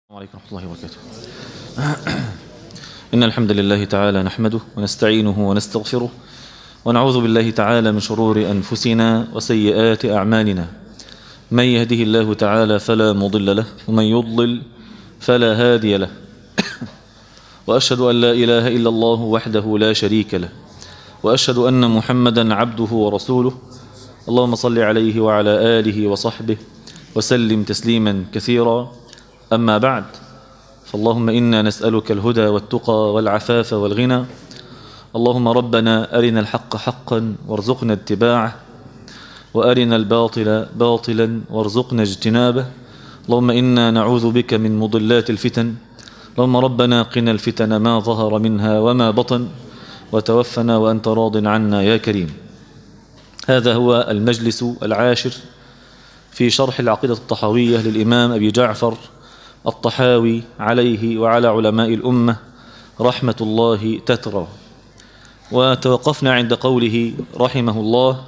عليكم ورحمة الله وبركاته إن الحمد لله تعالى نحمده ونستعينه ونستغفره ونعوذ بالله تعالى من شرور أنفسنا وسيئات أعمالنا من يهده الله تعالى فلا مضل له ومن يضلل فلا هادي له وأشهد أن لا إله إلا الله وحده لا شريك له وأشهد أن محمدا عبده ورسوله اللهم صل عليه وعلى آله وصحبه وسلم تسليما كثيرا أما بعد فاللهم إنا نسألك الهدى والتقى والعفاف والغنى اللهم ربنا أرنا الحق حقا وارزقنا اتباعه وأرنا الباطل باطلا وارزقنا اجتنابه اللهم إنا نعوذ بك من مضلات الفتن اللهم ربنا قنا الفتن ما ظهر منها وما بطن وتوفنا وأنت راض عنا يا كريم هذا هو المجلس العاشر في شرح العقيدة الطحاوية للإمام أبي جعفر الطحاوي عليه وعلى علماء الأمة رحمة الله تترى وتوقفنا عند قوله رحمه الله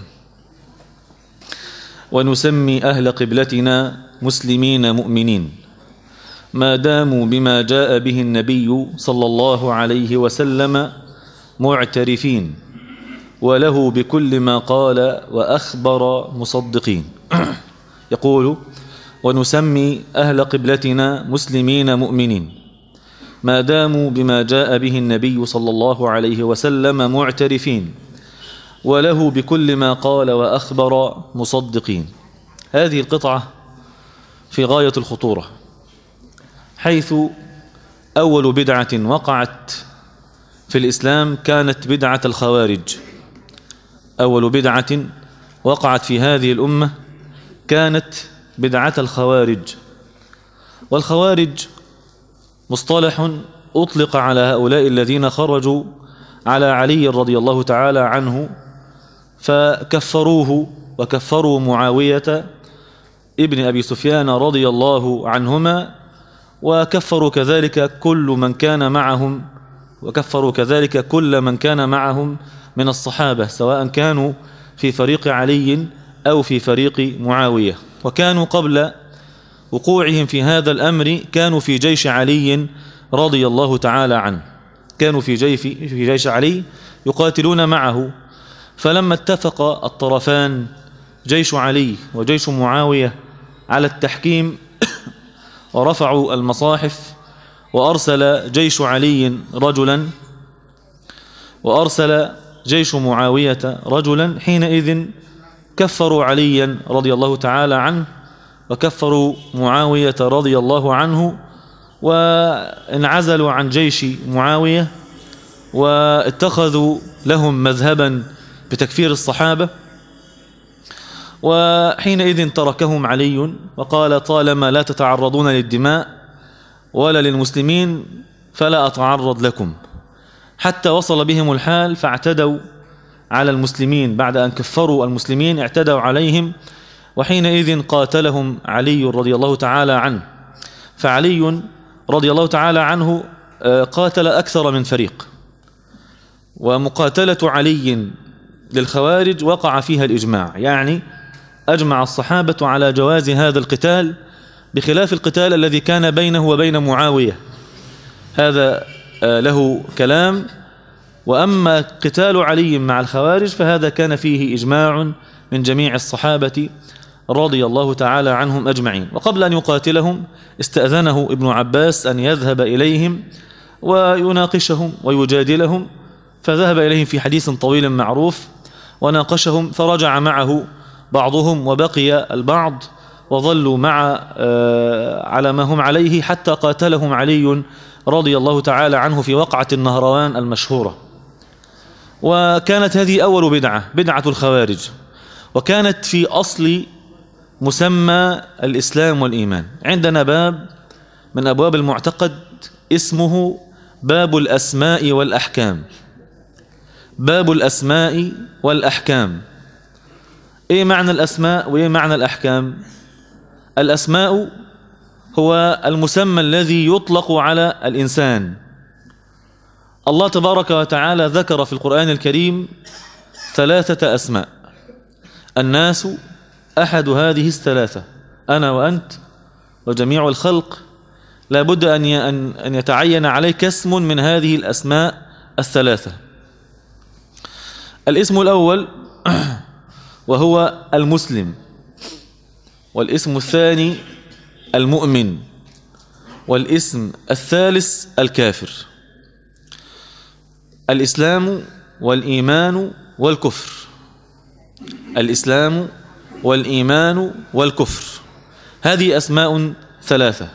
ونسمي أهل قبلتنا مسلمين مؤمنين ما داموا بما جاء به النبي صلى الله عليه وسلم معترفين وله بكل ما قال وأخبر مصدقين يقول ونسمي أهل قبلتنا مسلمين مؤمنين ما داموا بما جاء به النبي صلى الله عليه وسلم معترفين وله بكل ما قال وأخبر مصدقين هذه القطعة في غاية الخطورة حيث أول بدعة وقعت في الإسلام كانت بدعة الخوارج أول بدعة وقعت في هذه الأمة كانت بدعة الخوارج والخوارج مصطلح أطلق على هؤلاء الذين خرجوا على علي رضي الله تعالى عنه فكفروه وكفروا معاوية ابن أبي سفيان رضي الله عنهما وكفروا كذلك كل من كان معهم وكفروا كذلك كل من كان معهم من الصحابة سواء كانوا في فريق علي أو في فريق معاوية وكانوا قبل وقوعهم في هذا الأمر كانوا في جيش علي رضي الله تعالى عنه كانوا في جيش, في جيش علي يقاتلون معه فلما اتفق الطرفان جيش علي وجيش معاوية على التحكيم ورفعوا المصاحف وأرسل جيش علي رجلا وأرسل جيش معاوية رجلا حينئذ كفروا عليا رضي الله تعالى عنه وكفروا معاوية رضي الله عنه وانعزلوا عن جيش معاوية واتخذوا لهم مذهبا بتكفير الصحابة وحينئذ تركهم علي وقال طالما لا تتعرضون للدماء ولا للمسلمين فلا أتعرض لكم حتى وصل بهم الحال فاعتدوا على المسلمين بعد أن كفروا المسلمين اعتدوا عليهم وحينئذ قاتلهم علي رضي الله تعالى عنه فعلي رضي الله تعالى عنه قاتل أكثر من فريق ومقاتلة علي للخوارج وقع فيها الإجماع يعني أجمع الصحابة على جواز هذا القتال بخلاف القتال الذي كان بينه وبين معاوية هذا له كلام وأما قتال علي مع الخوارج فهذا كان فيه إجماع من جميع الصحابة رضي الله تعالى عنهم أجمعين وقبل أن يقاتلهم استأذنه ابن عباس أن يذهب إليهم ويناقشهم ويجادلهم فذهب إليهم في حديث طويل معروف وناقشهم فرجع معه بعضهم وبقي البعض وظلوا مع على ما هم عليه حتى قاتلهم علي رضي الله تعالى عنه في وقعة النهروان المشهورة وكانت هذه أول بدعة بدعة الخوارج وكانت في أصل مسمى الإسلام والإيمان عندنا باب من أبواب المعتقد اسمه باب الأسماء والأحكام باب الأسماء والأحكام إيه معنى الأسماء وإيه معنى الأحكام الأسماء هو المسمى الذي يطلق على الإنسان الله تبارك وتعالى ذكر في القرآن الكريم ثلاثة أسماء الناس أحد هذه الثلاثة أنا وأنت وجميع الخلق لا بد أن أن يتعين عليك اسم من هذه الأسماء الثلاثة الاسم الأول وهو المسلم والاسم الثاني المؤمن والاسم الثالث الكافر الإسلام والإيمان والكفر الإسلام والإيمان والكفر هذه أسماء ثلاثة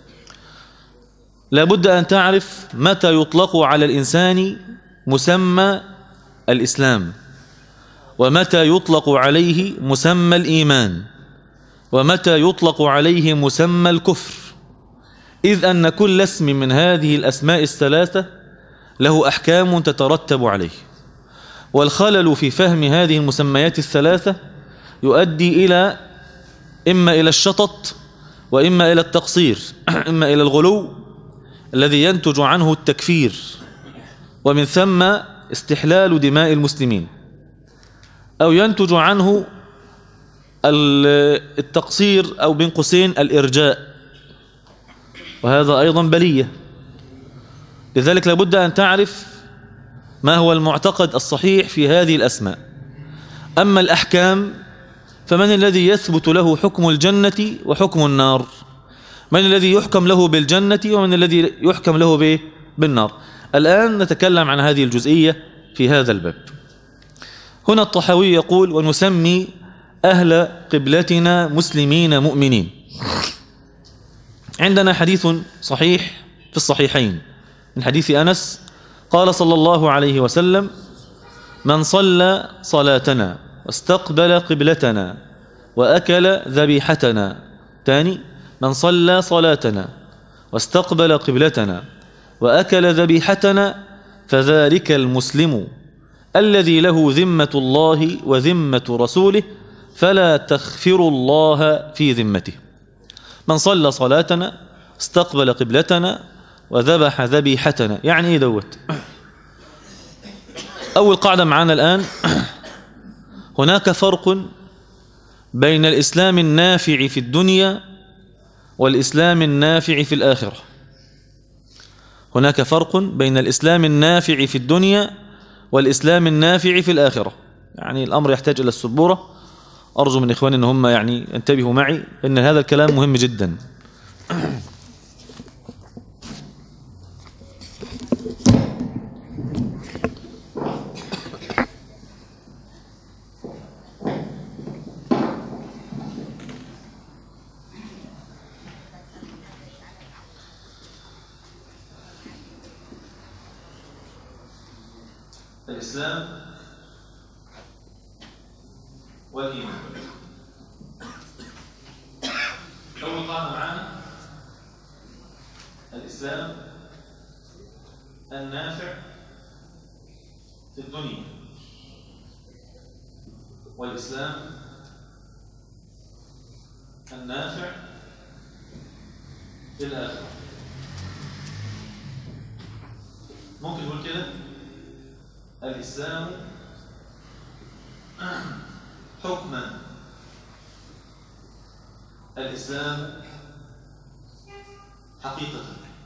لا بد أن تعرف متى يطلق على الإنسان مسمى الإسلام ومتى يطلق عليه مسمى الإيمان ومتى يطلق عليه مسمى الكفر إذ أن كل اسم من هذه الأسماء الثلاثة له أحكام تترتب عليه والخلل في فهم هذه المسميات الثلاثة يؤدي إلى إما إلى الشطط وإما إلى التقصير إما إلى الغلو الذي ينتج عنه التكفير ومن ثم استحلال دماء المسلمين أو ينتج عنه التقصير أو بين قوسين الإرجاء وهذا أيضا بلية لذلك لابد أن تعرف ما هو المعتقد الصحيح في هذه الأسماء أما الأحكام فمن الذي يثبت له حكم الجنة وحكم النار من الذي يحكم له بالجنة ومن الذي يحكم له به بالنار الآن نتكلم عن هذه الجزئية في هذا الباب هنا الطحاوي يقول ونسمي أهل قبلتنا مسلمين مؤمنين عندنا حديث صحيح في الصحيحين من حديث أنس قال صلى الله عليه وسلم من صلى صلاتنا واستقبل قبلتنا وأكل ذبيحتنا تاني من صلى صلاتنا واستقبل قبلتنا وأكل ذبيحتنا فذلك المسلم الذي له ذمة الله وذمة رسوله فلا تخفر الله في ذمته من صلى صلاتنا استقبل قبلتنا وذبح ذبيحتنا يعني ايه دوت أول قاعدة معانا الآن هناك فرق بين الإسلام النافع في الدنيا والإسلام النافع في الآخرة هناك فرق بين الإسلام النافع في الدنيا والإسلام النافع في الآخرة يعني الأمر يحتاج إلى السبورة أرجو من إخواني أن هم يعني انتبهوا معي إن هذا الكلام مهم جدا الإسلام والإيمان أول قاعدة معانا الإسلام النافع في الدنيا والإسلام النافع في الآخرة ممكن نقول كده الإسلام حكما الإسلام حقيقة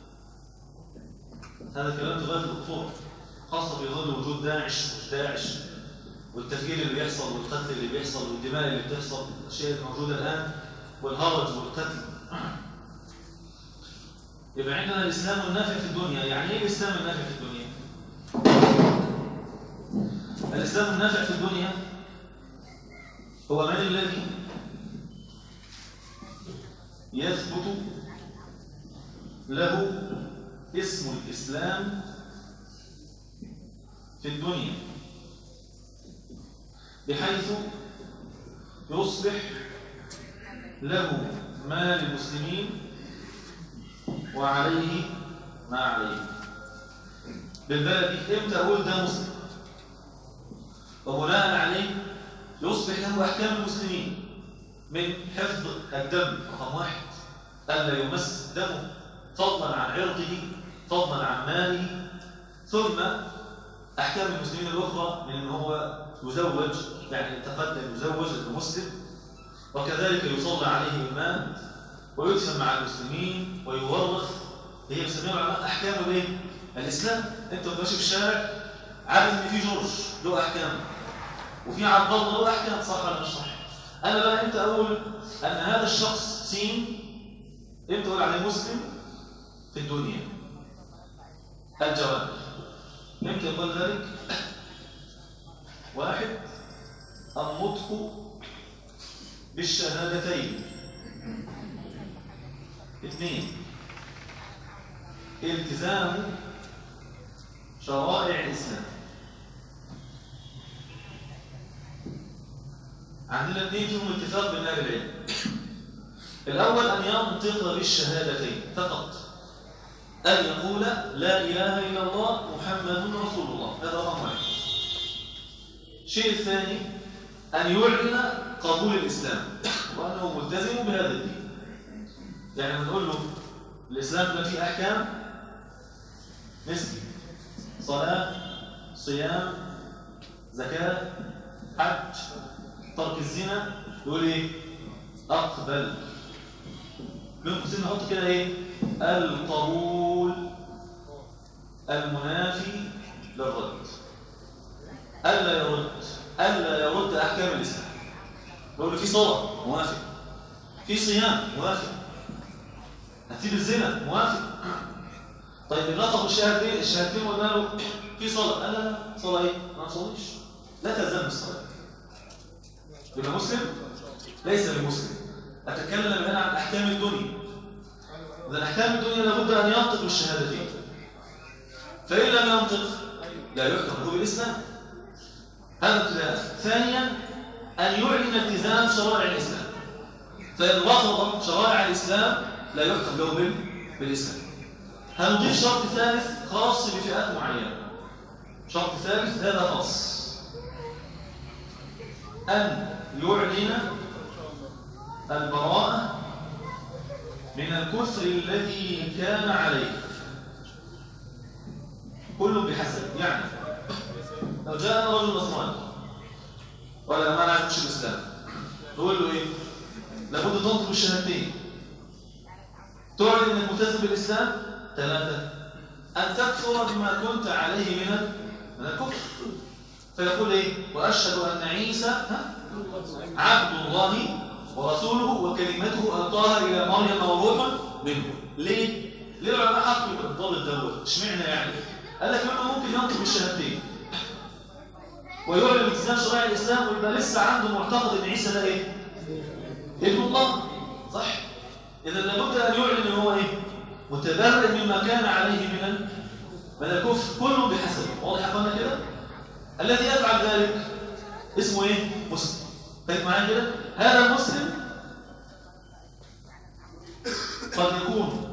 هذا كلام في غاية الخطورة خاصة في ظل وجود داعش مش داعش والتفجير اللي بيحصل والقتل اللي بيحصل والدماء اللي بتحصل الأشياء الموجودة الآن والهرج والقتل يبقى عندنا الإسلام النافع في الدنيا يعني إيه الإسلام النافع في الدنيا؟ الإسلام النافع في الدنيا هو من الذي يثبت له اسم الإسلام في الدنيا بحيث يصبح له ما للمسلمين وعليه ما عليه بالبلد امتى اقول ده مسلم وبناء عليه يصبح له احكام المسلمين من حفظ الدم رقم واحد الا يمس دمه فضلا عن عرضه فضلا عن ماله ثم احكام المسلمين الاخرى من ان هو يزوج يعني يتقدم يزوج المسلم وكذلك يصلى عليه المال ويدفن مع المسلمين ويورث هي بيسميها العلماء احكام الايه الاسلام انت ماشي في الشارع عارف ان في جورج له احكام وفي عبد الله له احكام صح ولا مش صح انا بقى امتى اقول ان هذا الشخص سين امتى اقول عليه مسلم في الدنيا الجواب يمكن يقول ذلك واحد النطق بالشهادتين اثنين التزام شرائع الإسلام عندنا اثنين فيهم اتفاق بين اهل العلم الأول أن ينطق بالشهادتين فقط أن يقول لا إله إلا الله محمد رسول الله هذا رقم واحد الشيء الثاني أن يعلن قبول الإسلام وأنه ملتزم بهذا الدين يعني نقول له الإسلام ده فيه أحكام مثل صلاة صيام زكاة حج ترك الزنا يقول ايه اقبل من قوسين نحط كده ايه القبول المنافي للرد الا يرد الا يرد احكام الاسلام نقول له في صلاه موافق في صيام موافق هتسيب الزنا موافق طيب نطق الشهادتين الشهادتين قلنا له في صلاه قال لا لا صلاه ايه ما نصليش لا تلزم الصلاه يبقى مسلم ليس بمسلم اتكلم الان عن احكام الدنيا اذا احكام الدنيا لابد ان ينطق بالشهادتين فان لم ينطق لا يحكم له بالاسلام هذا ابتداء ثانيا ان يعلن التزام شرائع الاسلام فان رفض شرائع الاسلام لا يحكم له بالاسلام هنضيف شرط ثالث خاص بفئات معينه شرط ثالث هذا خاص أن يعلن البراءة من الكفر الذي كان عليه كل بحسب يعني لو جاءنا رجل نصراني ولا ما نعرفش الإسلام نقول له إيه لابد تنطق بالشهادتين تعلن انك ملتزم بالإسلام ثلاثة أن تكفر بما كنت عليه من من الكفر فيقول ايه واشهد ان عيسى عبد الله ورسوله وكلمته القاها الى مريم وروح منه ليه ليه العلماء حطوا الضابط دوت اشمعنى يعني قال لك انه ممكن ينطق بالشهادتين ويعلن التزام شرائع الاسلام ويبقى لسه عنده معتقد ان عيسى ده ايه ابن الله صح اذا لابد ان يعلن ان هو ايه متبرئ مما كان عليه من من الكفر كله بحسبه واضح يا اخوانا كده الذي يفعل ذلك اسمه ايه مسلم طيب معايا كده هذا المسلم قد يكون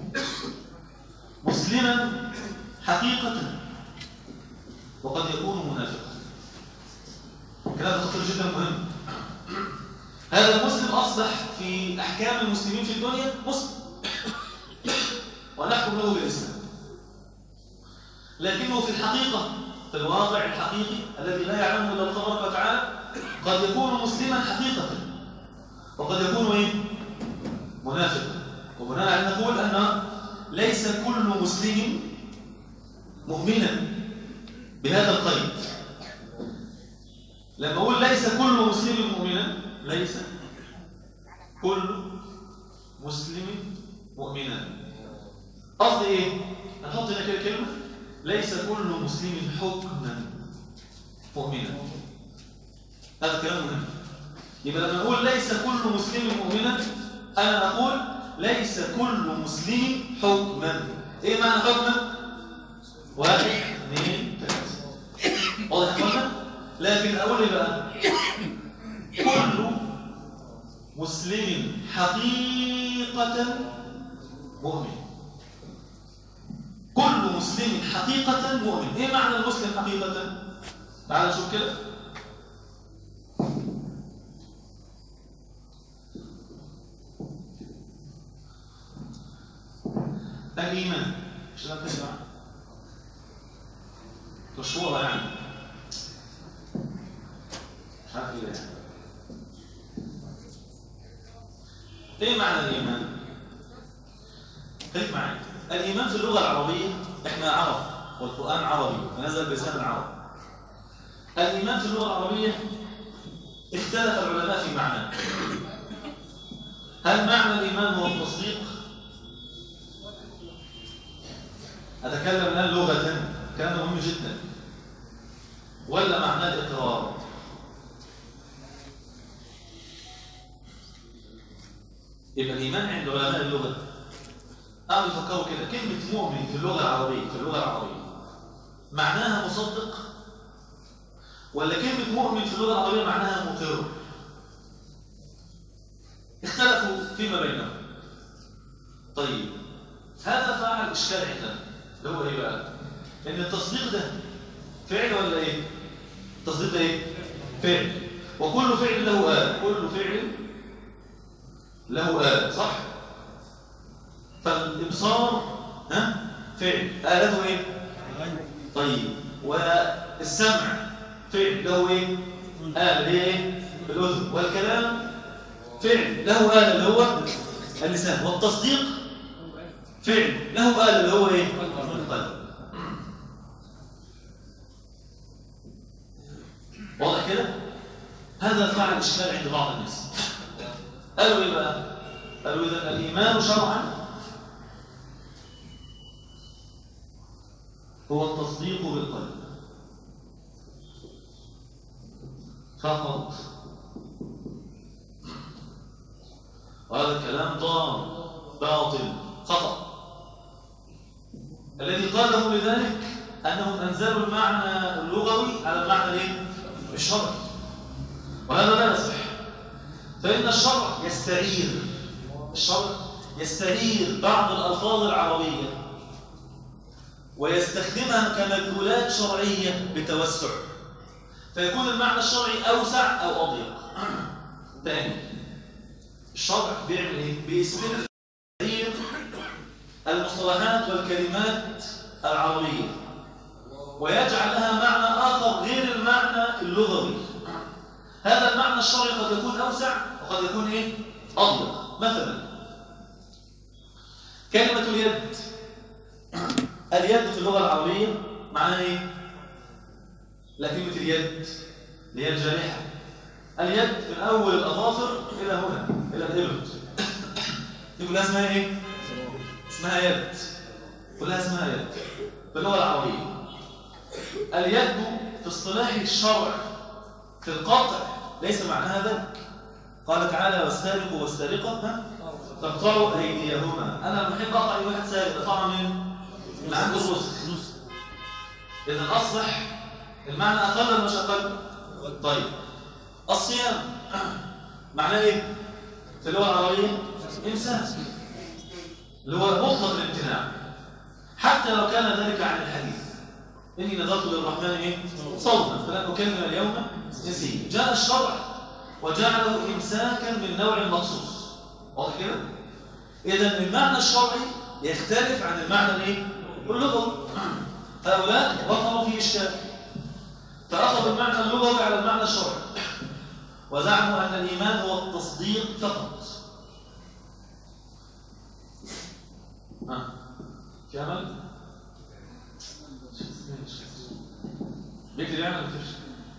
مسلما حقيقة وقد يكون منافقا الكلام ده خطير جدا مهم هذا المسلم أصبح في أحكام المسلمين في الدنيا مسلم ونحكم له بالإسلام لكنه في الحقيقة في الواقع الحقيقي الذي لا يعلمه الا الله تبارك وتعالى قد يكون مسلما حقيقة وقد يكون ايه منافقا وبناء على نقول ان ليس كل مسلم مؤمنا بهذا القيد لما اقول ليس كل مسلم مؤمنا ليس كل مسلم مؤمنا قصدي ايه نحط هنا كده كلمه ليس كل مسلم حكما مؤمنا هذا كلام مهم يبقى لما نقول ليس كل مسلم مؤمنا انا اقول ليس كل مسلم حكما ايه معنى حكما واحد اثنين ثلاثه واضح يا لكن اقول ايه بقى كل مسلم حقيقه مؤمن كل مسلم حقيقة مؤمن ايه معنى المسلم حقيقة تعال نشوف كده الإيمان مش لازم تسمع مشهورة يعني مش عارف ايه يعني ايه معنى الإيمان؟ خليك معايا الإيمان في اللغة العربية إحنا عرب والقرآن عربي ونزل بلسان العرب الإيمان في اللغة العربية اختلف العلماء في معناه هل معنى الإيمان هو التصديق؟ أتكلم الآن لغة كان مهم جدا ولا معناه الإقرار؟ يبقى الإيمان عند علماء اللغة قعدوا يفكروا كده كلمة مؤمن في اللغة العربية في اللغة العربية معناها مصدق ولا كلمة مؤمن في اللغة العربية معناها مقر اختلفوا فيما بينهم طيب هذا فعل إشكال عندنا اللي هو إيه بقى؟ إن التصديق ده فعل ولا إيه؟ التصديق ده إيه؟ فعل وكل فعل له آل كل فعل له آل صح؟ فالإبصار ها؟ فعل آلته إيه؟ طيب والسمع فعل له إيه؟ آل هي إيه؟ الأذن والكلام فعل له آل اللي هو اللسان والتصديق فعل له آل اللي هو إيه؟ القلب واضح كده؟ هذا فعل إشكال عند بعض الناس قالوا إيه بقى؟ قالوا إذا الإيمان شرعا هو التصديق بالقلب فقط وهذا الكلام ضار باطل خطأ الذي قاله لذلك أنهم أنزلوا المعنى اللغوي على المعنى الايه؟ الشرعي وهذا لا يصح فإن الشرع يستعير الشرع يستعير بعض الألفاظ العربية ويستخدمها كمدلولات شرعية بتوسع فيكون المعنى الشرعي أوسع أو أضيق ثاني الشرع بيعمل إيه؟ بيسبب تغيير المصطلحات والكلمات العربية ويجعل لها معنى آخر غير المعنى اللغوي هذا المعنى الشرعي قد يكون أوسع وقد يكون إيه؟ أضيق مثلا كلمة اليد اليد في اللغة العربية معناها إيه؟ لا كلمة اليد اللي هي الجارحة اليد من أول الأظافر إلى هنا إلى الإبط تقول لها اسمها إيه؟ اسمها يد كلها اسمها يد في اللغة العربية اليد في اصطلاح الشرع في القطع ليس معناها ذلك قال تعالى والسارق والسارقة تقطعوا أيديهما أنا لما أحب أقطع أي واحد سارق أقطعه من من عند الرزق إذا أصبح المعنى أقل ولا مش أقل؟ طيب الصيام معناه إيه؟ في اللغة العربية إمساك اللي هو مطلق الامتناع حتى لو كان ذلك عن الحديث إني نظرت للرحمن إيه؟ صوما فلن أكلم اليوم إنسيا جاء الشرع وجعله إمساكا من نوع مخصوص واضح كده؟ إذا المعنى الشرعي يختلف عن المعنى الإيه؟ اللغوي هؤلاء وقعوا في إشكال فأخذوا المعنى اللغوي على المعنى الشرعي وزعموا أن الإيمان هو التصديق فقط ها في أمل؟ بيكتب يعني ما بيكتبش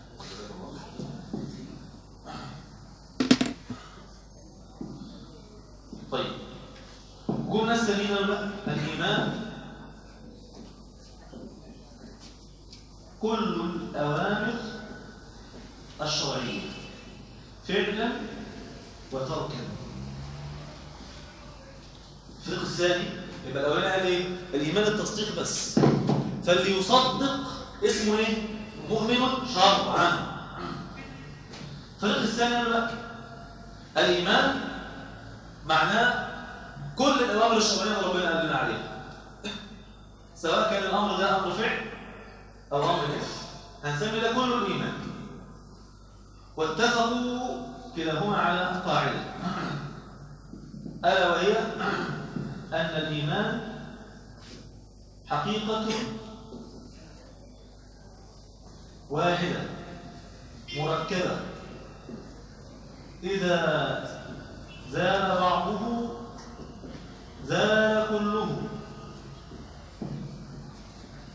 طيب قول ناس تانيين ولا لا؟ الإيمان كل الأوامر الشرعية فعلا وتركا الفريق الثاني يبقى الأولاني قال إيه؟ الإيمان التصديق بس فاللي يصدق اسمه إيه؟ مؤمن شرعا الفريق الثاني قال لا الإيمان معناه كل الأوامر الشرعية اللي ربنا قال لنا عليها سواء كان الأمر ده أمر فعل أو أمر كفر هنسمي ده كله الإيمان واتفقوا كلاهما على قاعدة ألا وهي أن الإيمان حقيقة واحدة مركبة إذا زال بعضه زال كله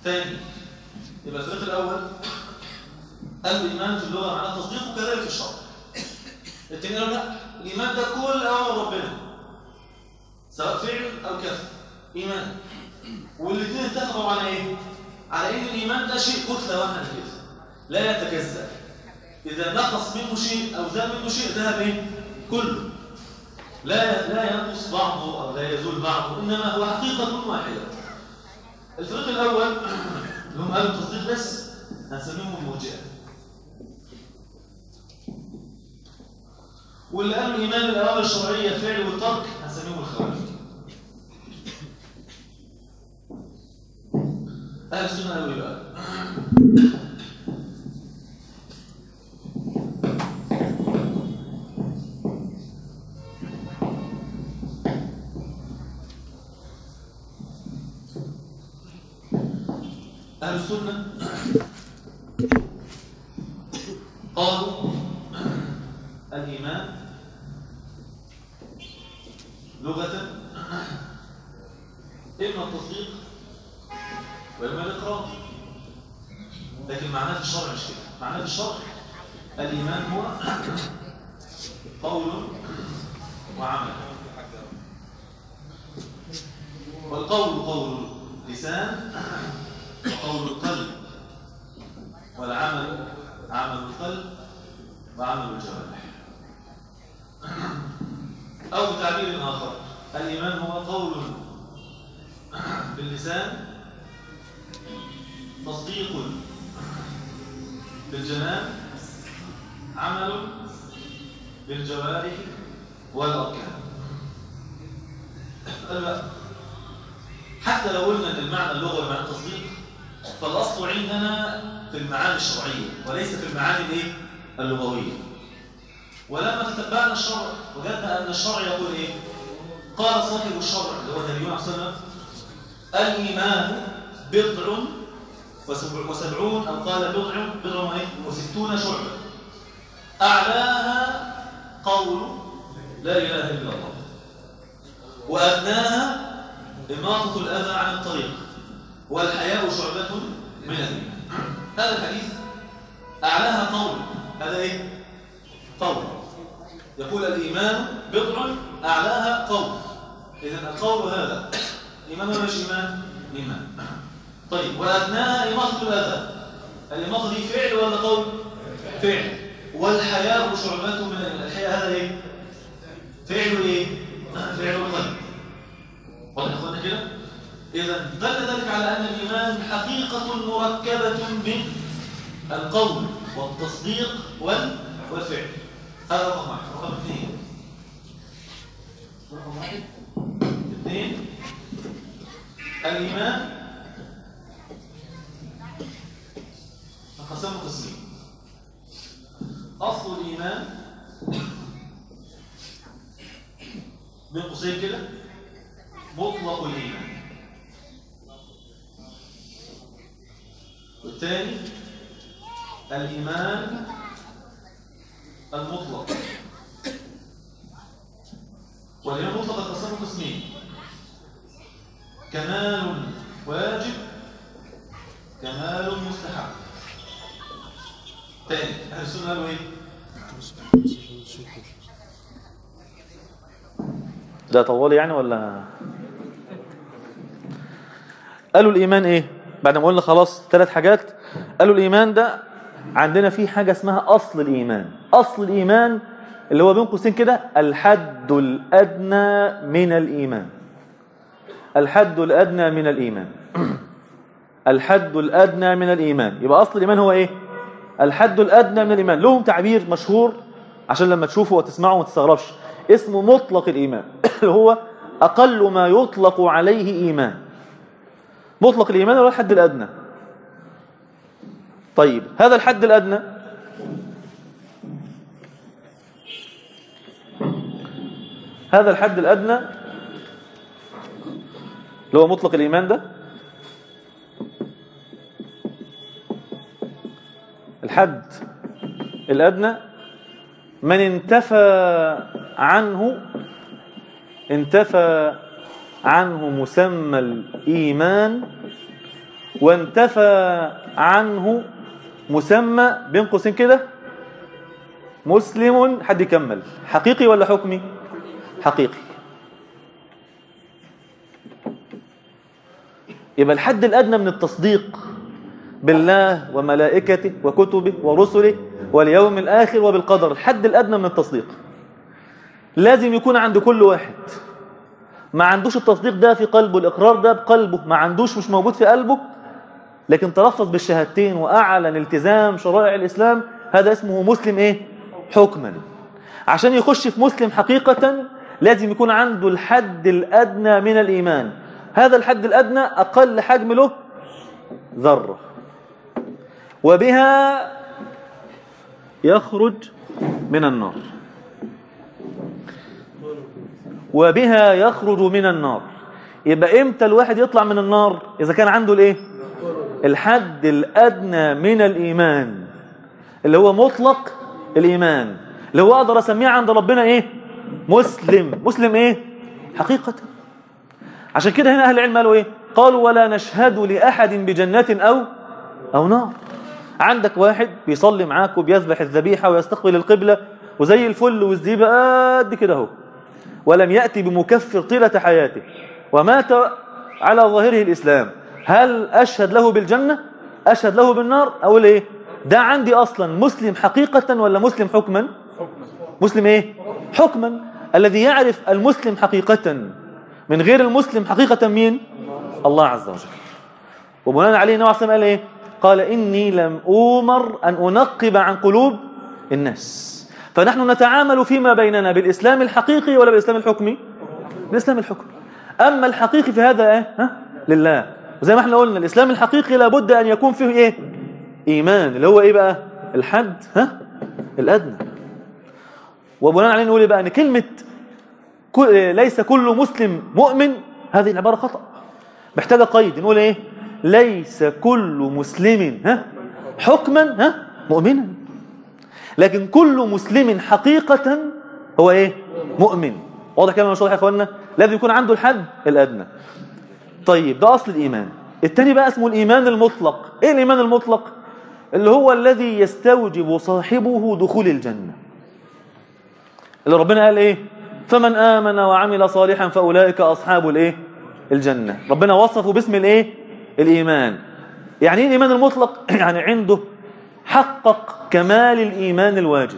ثاني يبقى الفريق الأول الإيمان في اللغة معناه تصديق وكذلك في الشرع التاني قالوا لا الإيمان ده كل أمر ربنا سواء فعل أو كسب إيمان والاثنين اتفقوا على إيه؟ على إن الإيمان ده شيء كتلة واحدة كده لا يتجزأ إذا نقص منه شيء أو زاد منه شيء ذهب إيه؟ كله لا لا ينقص بعضه أو لا يزول بعضه إنما هو حقيقة واحدة الفريق الأول اللي هم قالوا التصديق بس هنسميهم المرجئة واللي قالوا الإيمان بالأوامر الشرعية الفعل والترك هنسميهم الخوارج أهل السنة قالوا إيه بقى؟ أهل السنة قالوا الإيمان لغة إما التصديق وإما الإقرار لكن معناه في الشرع مش كده معناه في الشرع الإيمان هو قول وعمل والقول قول اللسان وقول القلب والعمل عمل القلب وعمل الجوارح أو بتعبير آخر الإيمان هو قول باللسان تصديق بالجنان عمل بالجوارح والأركان لا حتى لو قلنا ان المعنى اللغوي معنى التصديق فالاصل عندنا في المعاني الشرعيه وليس في المعاني الايه اللغويه ولما تتبعنا الشرع وجدنا ان الشرع يقول ايه قال صاحب الشرع اللي هو النبي عليه الصلاه والسلام الايمان بضع وسبع وسبعون او قال بضع بضع وايه وستون شعبه اعلاها قول لا اله الا الله وادناها إماطة الأذى عن الطريق والحياء شعبة من الإيمان هذا الحديث أعلاها قول هذا إيه؟ قول يقول الإيمان بضع أعلاها قول إذن القول هذا إيمان ولا مش إيمان؟ إيمان طيب وأدناها إماطة الأذى الإماطة دي فعل ولا قول؟ فعل والحياء شعبة من الإيمان الحياء هذا إيه؟ فعل إيه؟ فعل القلب واضح يا اخوانا كده اذا دل ذلك على ان الايمان حقيقه مركبه من القول والتصديق وال... والفعل هذا رقم واحد رقم اثنين رقم واحد اثنين الايمان انقسام قسمين اصل الايمان بين قوسين كده مطلق الإيمان والثاني الإيمان المطلق والإيمان المطلق يتقسم قسمين كمال واجب كمال مستحب ثاني أهل السنة قالوا إيه؟ ده طوال يعني ولا قالوا الإيمان إيه بعد ما قلنا خلاص ثلاث حاجات قالوا الإيمان ده عندنا فيه حاجة اسمها أصل الإيمان أصل الإيمان اللي هو بين قوسين كده الحد الأدنى من الإيمان الحد الأدنى من الإيمان الحد الأدنى من الإيمان يبقى أصل الإيمان هو إيه الحد الأدنى من الإيمان لهم تعبير مشهور عشان لما تشوفه وتسمعه ما تستغربش اسمه مطلق الإيمان اللي هو أقل ما يطلق عليه إيمان مطلق الإيمان هو الحد الأدنى طيب هذا الحد الأدنى هذا الحد الأدنى اللي هو مطلق الإيمان ده الحد الأدنى من انتفى عنه انتفى عنه مسمى الإيمان وانتفى عنه مسمى بين قوسين كده مسلم حد يكمل حقيقي ولا حكمي حقيقي يبقى الحد الأدنى من التصديق بالله وملائكته وكتبه ورسله واليوم الآخر وبالقدر الحد الأدنى من التصديق لازم يكون عند كل واحد ما عندوش التصديق ده في قلبه الإقرار ده بقلبه ما عندوش مش موجود في قلبه لكن تلفظ بالشهادتين وأعلن التزام شرائع الإسلام هذا اسمه مسلم إيه؟ حكما عشان يخش في مسلم حقيقة لازم يكون عنده الحد الأدنى من الإيمان هذا الحد الأدنى أقل حجم له ذرة وبها يخرج من النار وبها يخرج من النار يبقى امتى الواحد يطلع من النار اذا كان عنده الايه الحد الادنى من الايمان اللي هو مطلق الايمان اللي هو اقدر اسميه عند ربنا ايه مسلم مسلم ايه حقيقة عشان كده هنا اهل العلم قالوا ايه قالوا ولا نشهد لاحد بجنة او او نار عندك واحد بيصلي معاك وبيذبح الذبيحة ويستقبل القبلة وزي الفل والزيبة قد كده اهو ولم يأتي بمكفر طيلة حياته ومات على ظاهره الإسلام هل أشهد له بالجنة أشهد له بالنار أقول إيه ده عندي أصلا مسلم حقيقة ولا مسلم حكما مسلم إيه حكما الذي يعرف المسلم حقيقة من غير المسلم حقيقة مين الله عز وجل وبناء عليه النبي عليه الصلاة والسلام قال إيه قال إني لم أومر أن أنقب عن قلوب الناس فنحن نتعامل فيما بيننا بالإسلام الحقيقي ولا بالإسلام الحكمي بالإسلام الحكمي أما الحقيقي في هذا إيه؟ ها؟ لله وزي ما احنا قلنا الإسلام الحقيقي لابد أن يكون فيه إيه إيمان اللي هو إيه بقى الحد ها الأدنى وبناء عليه نقول إيه بقى أن كلمة ليس كل مسلم مؤمن هذه العبارة خطأ محتاجة قيد نقول إيه ليس كل مسلم ها حكما ها مؤمنا لكن كل مسلم حقيقة هو ايه مؤمن واضح كلام مش واضح يا اخوانا لازم يكون عنده الحد الادنى طيب ده اصل الايمان الثاني بقى اسمه الايمان المطلق ايه الايمان المطلق اللي هو الذي يستوجب صاحبه دخول الجنة اللي ربنا قال ايه فمن آمن وعمل صالحا فأولئك أصحاب الايه الجنة ربنا وصفه باسم الايه الإيمان يعني ايه الإيمان المطلق يعني عنده حقق كمال الإيمان الواجب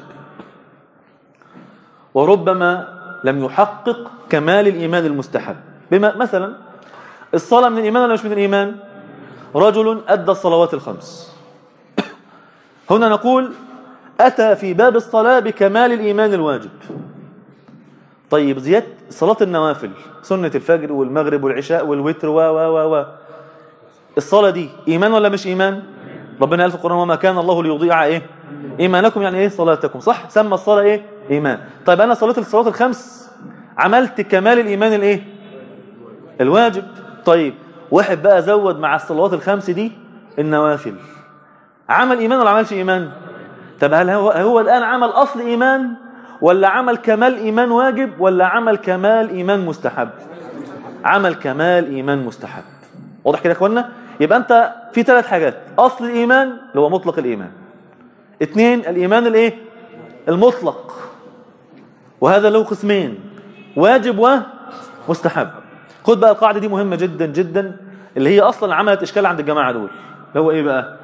وربما لم يحقق كمال الإيمان المستحب بما مثلا الصلاة من الإيمان ولا مش من الإيمان رجل أدى الصلوات الخمس هنا نقول أتى في باب الصلاة بكمال الإيمان الواجب طيب زيادة صلاة النوافل سنة الفجر والمغرب والعشاء والوتر و و و و الصلاة دي إيمان ولا مش إيمان ربنا قال في القرآن وما كان الله ليضيع إيه إيمانكم يعني إيه صلاتكم صح سمى الصلاة إيه إيمان طيب أنا صليت الصلاة الخمس عملت كمال الإيمان الإيه الواجب طيب واحد بقى زود مع الصلوات الخمس دي النوافل عمل إيمان ولا عملش إيمان طب هل هو, هو الآن عمل أصل إيمان ولا عمل كمال إيمان واجب ولا عمل كمال إيمان مستحب عمل كمال إيمان مستحب واضح كده يا اخوانا يبقى انت في ثلاث حاجات اصل الايمان اللي هو مطلق الايمان اثنين الايمان الايه المطلق وهذا له قسمين واجب ومستحب خد بقى القاعده دي مهمه جدا جدا اللي هي اصلا عملت اشكال عند الجماعه دول اللي هو ايه بقى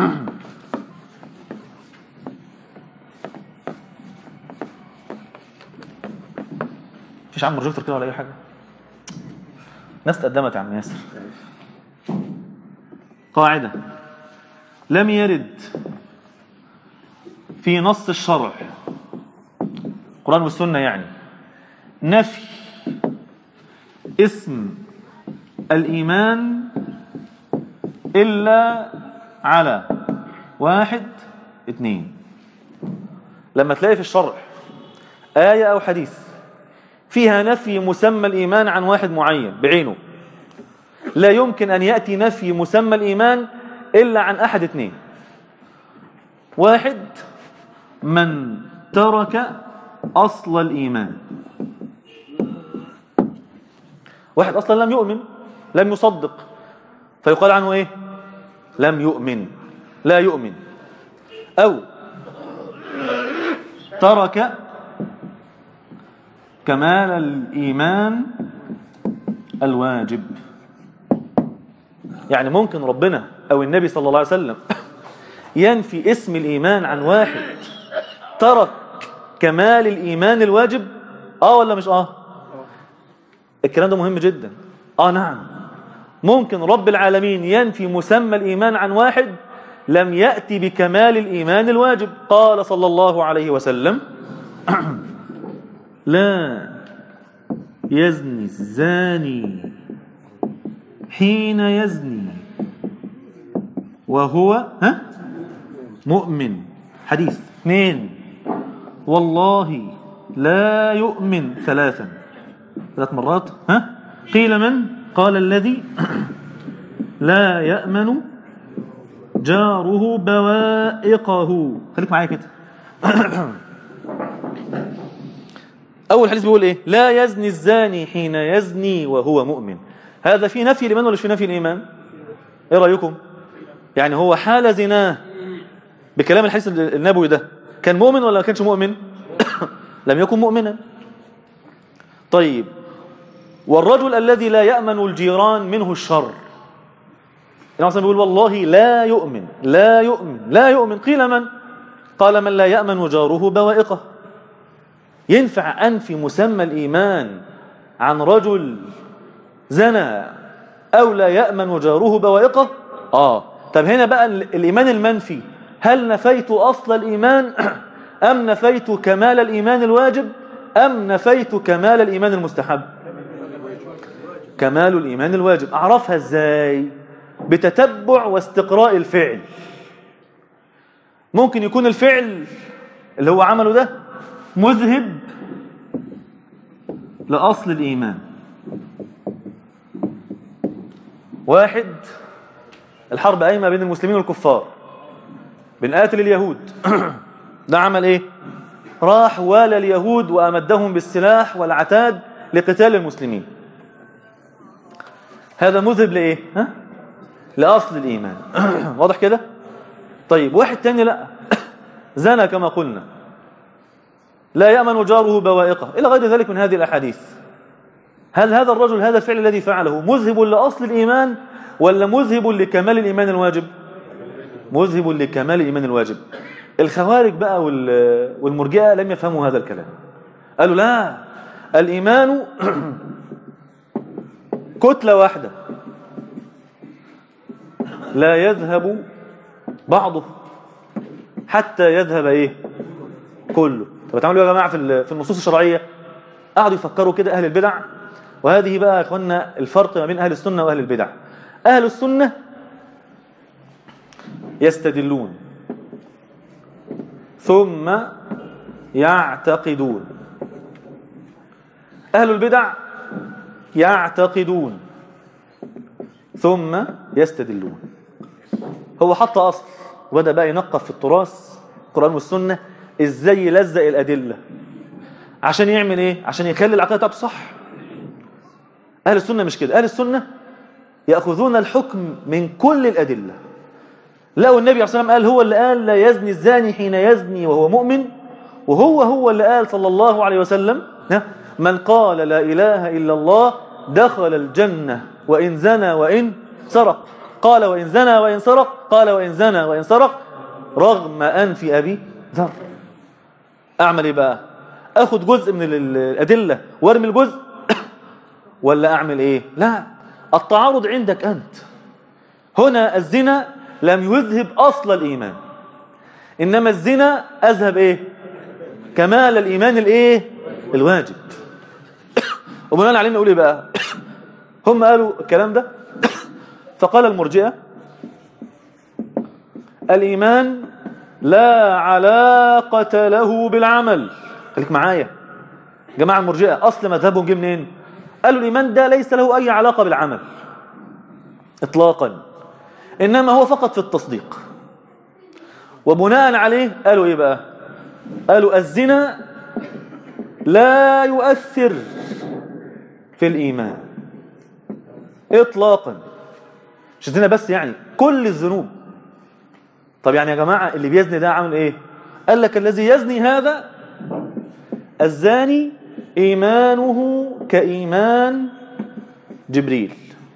مفيش عم بروجيكتور كده ولا اي حاجه ناس تقدمت يا عم ياسر قاعدة لم يرد في نص الشرع القرآن والسنة يعني نفي اسم الإيمان إلا على واحد اثنين لما تلاقي في الشرع آية أو حديث فيها نفي مسمى الإيمان عن واحد معين بعينه لا يمكن أن يأتي نفي مسمى الإيمان إلا عن أحد اثنين واحد من ترك أصل الإيمان واحد أصلا لم يؤمن لم يصدق فيقال عنه إيه لم يؤمن لا يؤمن أو ترك كمال الإيمان الواجب يعني ممكن ربنا أو النبي صلى الله عليه وسلم ينفي اسم الإيمان عن واحد ترك كمال الإيمان الواجب آه ولا مش آه الكلام ده مهم جدا آه نعم ممكن رب العالمين ينفي مسمى الإيمان عن واحد لم يأتي بكمال الإيمان الواجب قال صلى الله عليه وسلم لا يزني الزاني حين يزني وهو ها مؤمن حديث اثنين والله لا يؤمن ثلاثا ثلاث مرات ها قيل من قال الذي لا يأمن جاره بوائقه خليك معايا كده أول حديث بيقول إيه لا يزني الزاني حين يزني وهو مؤمن هذا في نفي الإيمان ولا في نفي الإيمان إيه رأيكم يعني هو حال زناه بكلام الحديث النبوي ده كان مؤمن ولا ما كانش مؤمن لم يكن مؤمنا طيب والرجل الذي لا يأمن الجيران منه الشر يعني بيقول والله لا يؤمن لا يؤمن لا يؤمن قيل من قال من لا يأمن جاره بوائقه ينفع أنفي مسمى الإيمان عن رجل زنى أو لا يأمن جاره بوائقه آه طب هنا بقى الإيمان المنفي هل نفيت أصل الإيمان أم نفيت كمال الإيمان الواجب أم نفيت كمال الإيمان المستحب كمال الإيمان الواجب أعرفها إزاي بتتبع واستقراء الفعل ممكن يكون الفعل اللي هو عمله ده مذهب لأصل الإيمان واحد الحرب قايمة بين المسلمين والكفار بنقاتل اليهود ده عمل ايه راح والى اليهود وأمدهم بالسلاح والعتاد لقتال المسلمين هذا مذهب لإيه ها؟ لأصل الإيمان واضح كده طيب واحد تاني لا زنى كما قلنا لا يأمن جاره بوائقه إلى غير ذلك من هذه الأحاديث هل هذا الرجل هذا الفعل الذي فعله مذهب لأصل الإيمان ولا مذهب لكمال الإيمان الواجب مذهب لكمال الإيمان الواجب الخوارج بقى والمرجئة لم يفهموا هذا الكلام قالوا لا الإيمان كتلة واحدة لا يذهب بعضه حتى يذهب ايه كله طب تعملوا يا جماعه في في النصوص الشرعيه قعدوا يفكروا كده اهل البدع وهذه بقى يا اخوانا الفرق ما بين اهل السنه واهل البدع اهل السنه يستدلون ثم يعتقدون اهل البدع يعتقدون ثم يستدلون هو حط أصل وبدأ بقى ينقف في التراث القرآن والسنة إزاي يلزق الأدلة عشان يعمل إيه؟ عشان يخلي العقيدة بتاعته صح أهل السنة مش كده أهل السنة يأخذون الحكم من كل الأدلة لقوا النبي عليه الصلاة والسلام قال هو اللي قال لا يزني الزاني حين يزني وهو مؤمن وهو هو اللي قال صلى الله عليه وسلم من قال لا إله إلا الله دخل الجنة وإن زنى وإن سرق قال وإن زنى وإن سرق قال وإن زنى وإن سرق رغم أنف أبي ذر أعمل إيه بقى أخذ جزء من الأدلة وارمي الجزء ولا أعمل إيه لا التعارض عندك أنت هنا الزنا لم يذهب أصل الإيمان إنما الزنا أذهب إيه كمال الإيمان الإيه الواجب وبناء عليه نقول إيه بقى هم قالوا الكلام ده فقال المرجئة الإيمان لا علاقة له بالعمل خليك معايا جماعة المرجئة أصل مذهبهم جه منين قالوا الإيمان ده ليس له أي علاقة بالعمل إطلاقا إنما هو فقط في التصديق وبناء عليه قالوا إيه بقى قالوا الزنا لا يؤثر في الإيمان إطلاقا مش الزنا بس يعني كل الذنوب طب يعني يا جماعة اللي بيزني ده عامل ايه قال لك الذي يزني هذا الزاني إيمانه كإيمان جبريل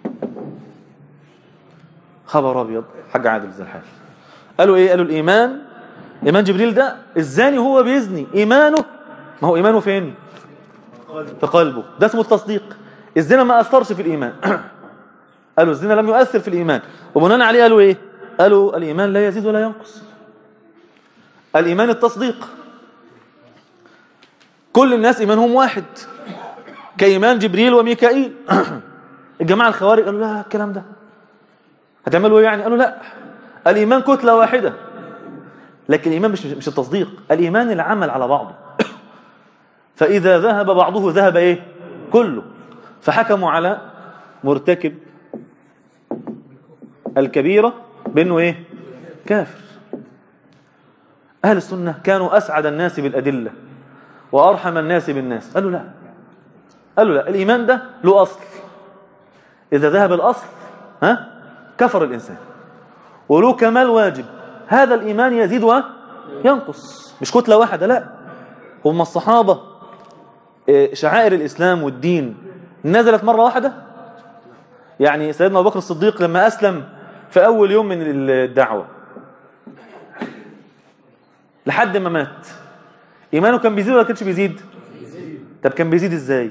خبر أبيض حاج عادل زي الحال قالوا إيه قالوا الإيمان إيمان جبريل ده الزاني هو بيزني إيمانه ما هو إيمانه فين في قلبه ده اسمه التصديق الزنا ما أثرش في الإيمان قالوا الزنا لم يؤثر في الإيمان وبناء عليه قالوا إيه قالوا الإيمان لا يزيد ولا ينقص الإيمان التصديق كل الناس إيمانهم واحد كإيمان جبريل وميكائيل الجماعة الخوارج قالوا لا الكلام ده هتعملوا ايه يعني قالوا لا الإيمان كتلة واحدة لكن الإيمان مش مش التصديق الإيمان العمل على بعضه فإذا ذهب بعضه ذهب إيه كله فحكموا على مرتكب الكبيرة بأنه إيه كافر أهل السنة كانوا أسعد الناس بالأدلة وأرحم الناس بالناس قالوا لا قالوا لا الإيمان ده له أصل إذا ذهب الأصل ها كفر الإنسان وله كمال واجب هذا الإيمان يزيد وينقص مش كتلة واحدة لا هم الصحابة شعائر الإسلام والدين نزلت مرة واحدة يعني سيدنا أبو بكر الصديق لما أسلم في أول يوم من الدعوة لحد ما مات إيمانه كان بيزيد ولا كانش بيزيد طب كان بيزيد إزاي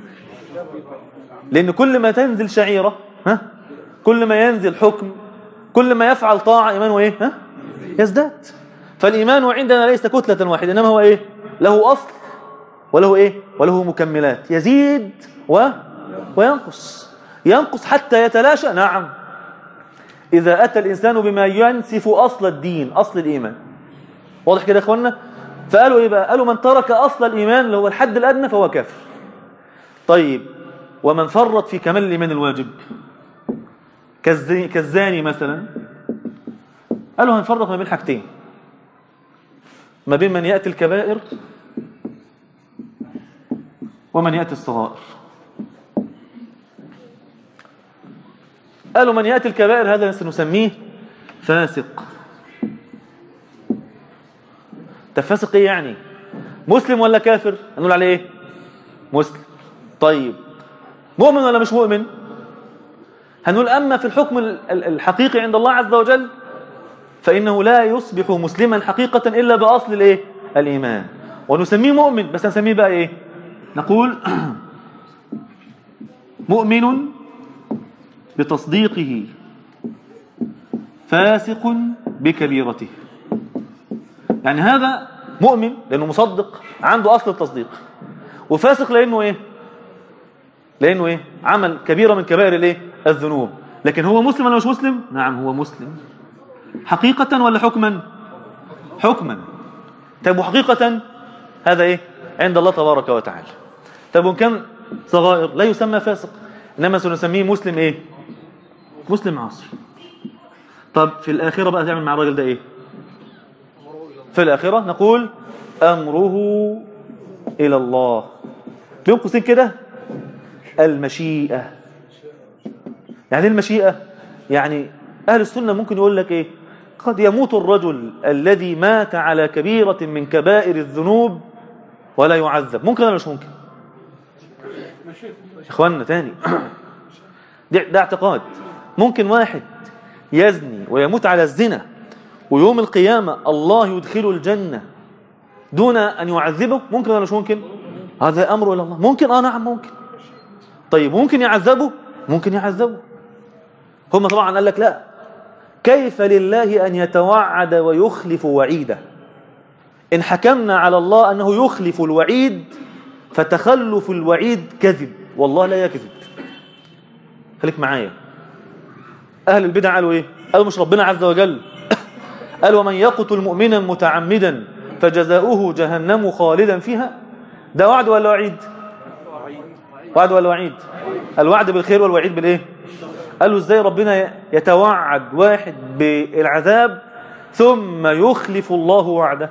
لأن كل ما تنزل شعيرة ها كل ما ينزل حكم كل ما يفعل طاعة إيمانه إيه ها يزداد فالإيمان عندنا ليس كتلة واحدة إنما هو إيه له أصل وله إيه وله مكملات يزيد و وينقص ينقص حتى يتلاشى نعم إذا أتى الإنسان بما ينسف أصل الدين أصل الإيمان واضح كده يا إخوانا فقالوا إيه بقى قالوا من ترك أصل الإيمان اللي هو الحد الأدنى فهو كافر طيب ومن فرط في كمال الإيمان الواجب كالزاني مثلا قالوا هنفرق ما بين حاجتين ما بين من يأتي الكبائر ومن يأتي الصغائر قالوا من يأتي الكبائر هذا سنسميه فاسق فاسق ايه يعني مسلم ولا كافر نقول عليه ايه مسلم طيب مؤمن ولا مش مؤمن هنقول أما في الحكم الحقيقي عند الله عز وجل فإنه لا يصبح مسلما حقيقة إلا بأصل الإيه؟ الإيمان ونسميه مؤمن بس نسميه بقى إيه نقول مؤمن بتصديقه فاسق بكبيرته يعني هذا مؤمن لأنه مصدق عنده أصل التصديق وفاسق لأنه إيه لأنه إيه عمل كبيرة من كبائر الإيه الذنوب لكن هو مسلم ولا مش مسلم نعم هو مسلم حقيقة ولا حكما حكما طيب وحقيقة هذا إيه عند الله تبارك وتعالى طيب وإن كان صغائر لا يسمى فاسق إنما سنسميه مسلم إيه مسلم عصر طب في الآخرة بقى تعمل مع الراجل ده إيه في الآخرة نقول أمره إلى الله بين قوسين كده المشيئة يعني المشيئة يعني أهل السنة ممكن يقول لك إيه قد يموت الرجل الذي مات على كبيرة من كبائر الذنوب ولا يعذب ممكن ولا مش ممكن إخواننا تاني ده, ده اعتقاد ممكن واحد يزني ويموت على الزنا ويوم القيامة الله يدخله الجنة دون أن يعذبه ممكن ولا مش ممكن هذا أمره إلى الله ممكن آه نعم ممكن طيب ممكن يعذبه ممكن يعذبه هم طبعا قال لك لا كيف لله أن يتوعد ويخلف وعيده إن حكمنا على الله أنه يخلف الوعيد فتخلف الوعيد كذب والله لا يكذب خليك معايا أهل البدع قالوا إيه قالوا مش ربنا عز وجل قال ومن يقتل مؤمنا متعمدا فجزاؤه جهنم خالدا فيها ده وعد ولا وعيد وعد ولا وعيد الوعد بالخير والوعيد بالايه قالوا ازاي ربنا يتوعد واحد بالعذاب ثم يخلف الله وعده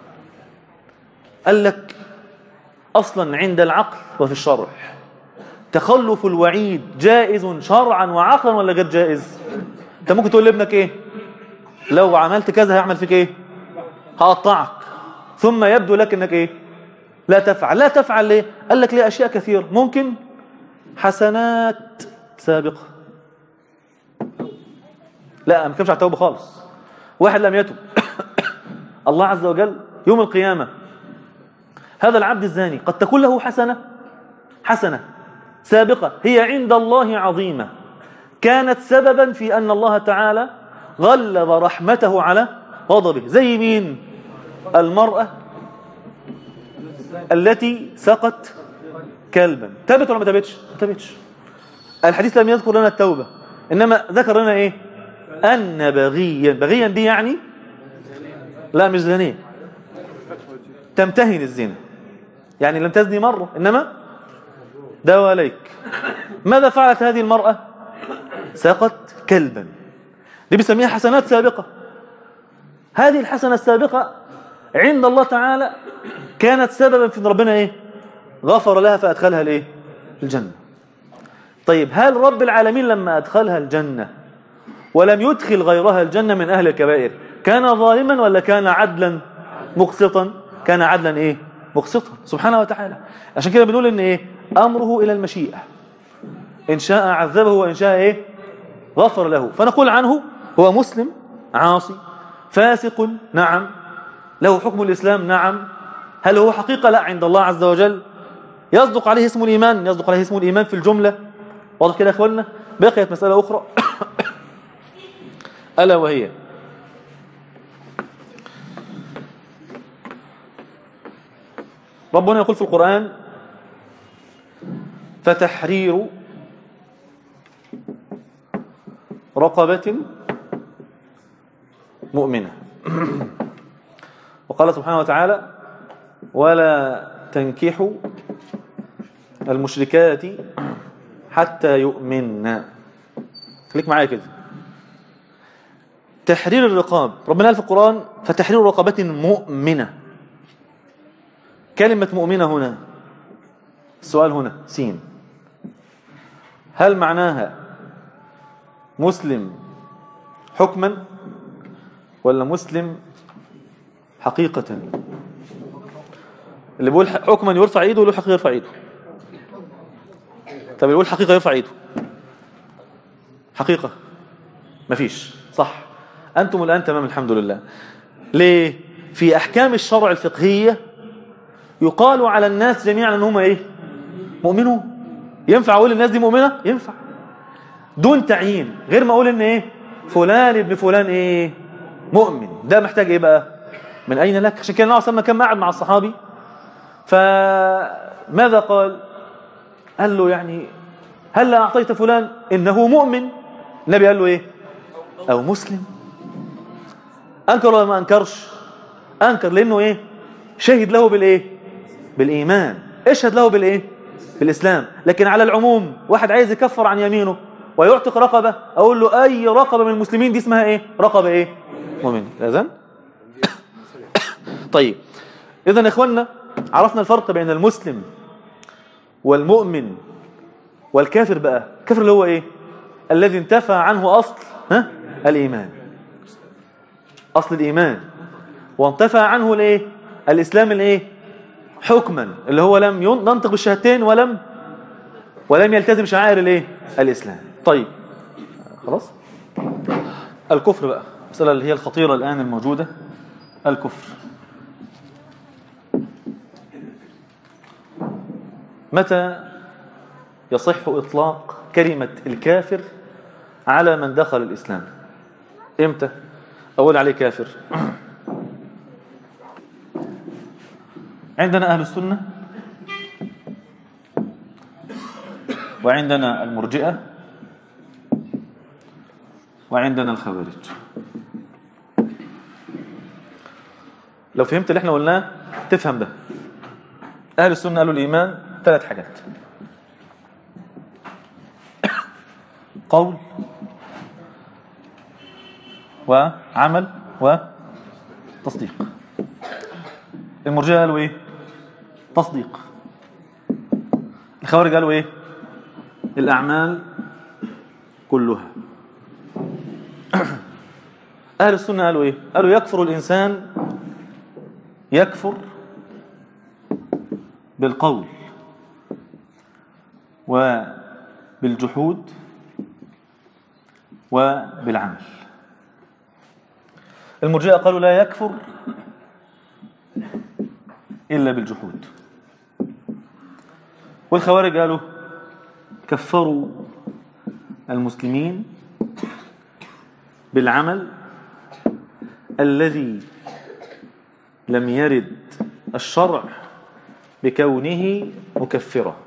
قال لك اصلا عند العقل وفي الشرع تخلف الوعيد جائز شرعا وعقلا ولا غير جائز انت ممكن تقول لابنك ايه لو عملت كذا هيعمل فيك ايه هقطعك ثم يبدو لك انك ايه لا تفعل لا تفعل ليه قال لك ليه اشياء كثير ممكن حسنات سابقه لا ما بتكلمش على التوبه خالص واحد لم يتب الله عز وجل يوم القيامه هذا العبد الزاني قد تكون له حسنه حسنه سابقه هي عند الله عظيمه كانت سببا في ان الله تعالى غلظ رحمته على غضبه زي مين المراه التي سقت كلبا تابت ولا ما تابتش ما تابتش الحديث لم يذكر لنا التوبه انما ذكر لنا ايه ان بغيا بغيا دي يعني لا مش زانيه تمتهن الزنا يعني لم تزني مره انما دواليك ماذا فعلت هذه المراه سقت كلبا دي بيسميها حسنات سابقه هذه الحسنه السابقه عند الله تعالى كانت سببا في ان ربنا ايه غفر لها فادخلها الايه الجنه طيب هل رب العالمين لما ادخلها الجنه ولم يدخل غيرها الجنه من اهل الكبائر كان ظالما ولا كان عدلا مقسطا كان عدلا ايه مقسطا سبحانه وتعالى عشان كده بنقول ان ايه امره الى المشيئه ان شاء عذبه وان شاء ايه غفر له فنقول عنه هو مسلم عاصي فاسق نعم له حكم الإسلام نعم هل هو حقيقة لا عند الله عز وجل يصدق عليه اسم الإيمان يصدق عليه اسم الإيمان في الجملة واضح كده يا أخوانا بقيت مسألة أخرى ألا وهي ربنا يقول في القرآن فتحرير رقبة مؤمنة وقال سبحانه وتعالى ولا تنكحوا المشركات حتى يؤمنن خليك معايا كده تحرير الرقاب ربنا قال في القرآن فتحرير رقبة مؤمنة كلمة مؤمنة هنا السؤال هنا سين هل معناها مسلم حكما ولا مسلم حقيقة اللي بيقول حكما يرفع ايده واللي حقيقة يرفع ايده طب اللي بيقول حقيقة يرفع ايده حقيقة مفيش صح أنتم الآن تمام الحمد لله ليه في أحكام الشرع الفقهية يقال على الناس جميعا ان هم ايه مؤمنون ينفع اقول الناس دي مؤمنة ينفع دون تعيين غير ما اقول ان ايه فلان ابن فلان ايه مؤمن ده محتاج ايه بقى من اين لك عشان كده النبي صلى الله عليه وسلم كان قاعد مع الصحابي فماذا قال قال له يعني هل اعطيت فلان انه مؤمن النبي قال له ايه او مسلم انكر ولا ما انكرش انكر لانه ايه شهد له بالايه بالايمان اشهد له بالايه بالاسلام لكن على العموم واحد عايز يكفر عن يمينه ويعتق رقبه اقول له اي رقبه من المسلمين دي اسمها ايه رقبه ايه مؤمن اذن طيب اذا يا اخوانا عرفنا الفرق بين المسلم والمؤمن والكافر بقى الكافر اللي هو ايه الذي انتفى عنه اصل ها الايمان اصل الايمان وانتفى عنه الايه الاسلام الايه حكما اللي هو لم ينطق بالشهادتين ولم ولم يلتزم شعائر الايه الاسلام طيب خلاص الكفر بقى المساله اللي هي الخطيره الان الموجوده الكفر متى يصح اطلاق كلمه الكافر على من دخل الاسلام امتى اقول عليه كافر عندنا أهل السنة وعندنا المرجئة وعندنا الخوارج لو فهمت اللي احنا قلناه تفهم ده أهل السنة قالوا الإيمان ثلاث حاجات قول وعمل وتصديق المرجئة قالوا ايه تصديق الخوارج قالوا ايه الأعمال كلها أهل السنة قالوا إيه قالوا يكفر الإنسان يكفر بالقول وبالجحود وبالعمل المرجئة قالوا لا يكفر إلا بالجحود والخوارج قالوا كفروا المسلمين بالعمل الذي لم يرد الشرع بكونه مكفرا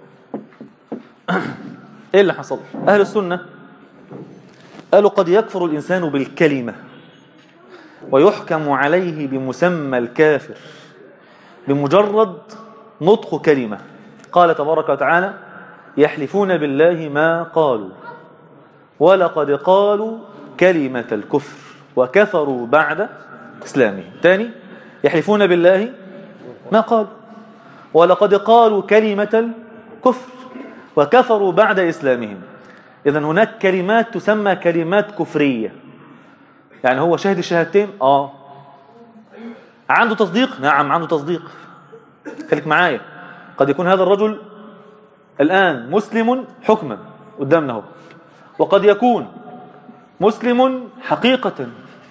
ايه اللي حصل اهل السنه قالوا قد يكفر الانسان بالكلمه ويحكم عليه بمسمى الكافر بمجرد نطق كلمه قال تبارك وتعالى يحلفون بالله ما قالوا ولقد قالوا كلمه الكفر وكفروا بعد اسلامهم تاني يحلفون بالله ما قالوا ولقد قالوا كلمه الكفر وكفروا بعد اسلامهم اذا هناك كلمات تسمى كلمات كفريه يعني هو شهد الشهادتين اه عنده تصديق نعم عنده تصديق خليك معايا قد يكون هذا الرجل الآن مسلم حكما قدامنا اهو وقد يكون مسلم حقيقة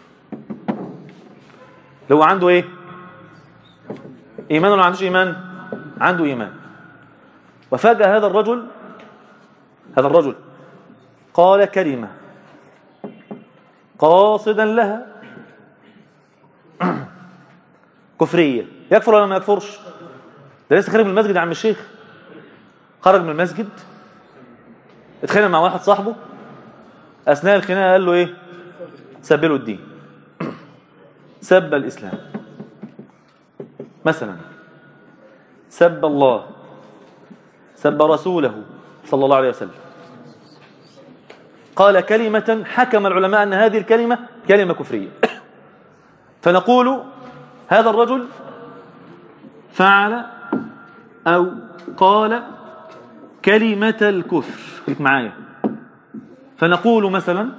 لو عنده ايه ايمان ولا عندوش ايمان عنده ايمان وفجأة هذا الرجل هذا الرجل قال كلمة قاصدا لها كفرية يكفر ولا ما يكفرش ده لسه خارج من المسجد يا عم الشيخ خرج من المسجد اتخانق مع واحد صاحبه اثناء الخناقه قال له ايه سب له الدين سب الاسلام مثلا سب الله سب رسوله صلى الله عليه وسلم قال كلمة حكم العلماء أن هذه الكلمة كلمة كفرية فنقول هذا الرجل فعل أو قال كلمة الكفر خليك معايا فنقول مثلا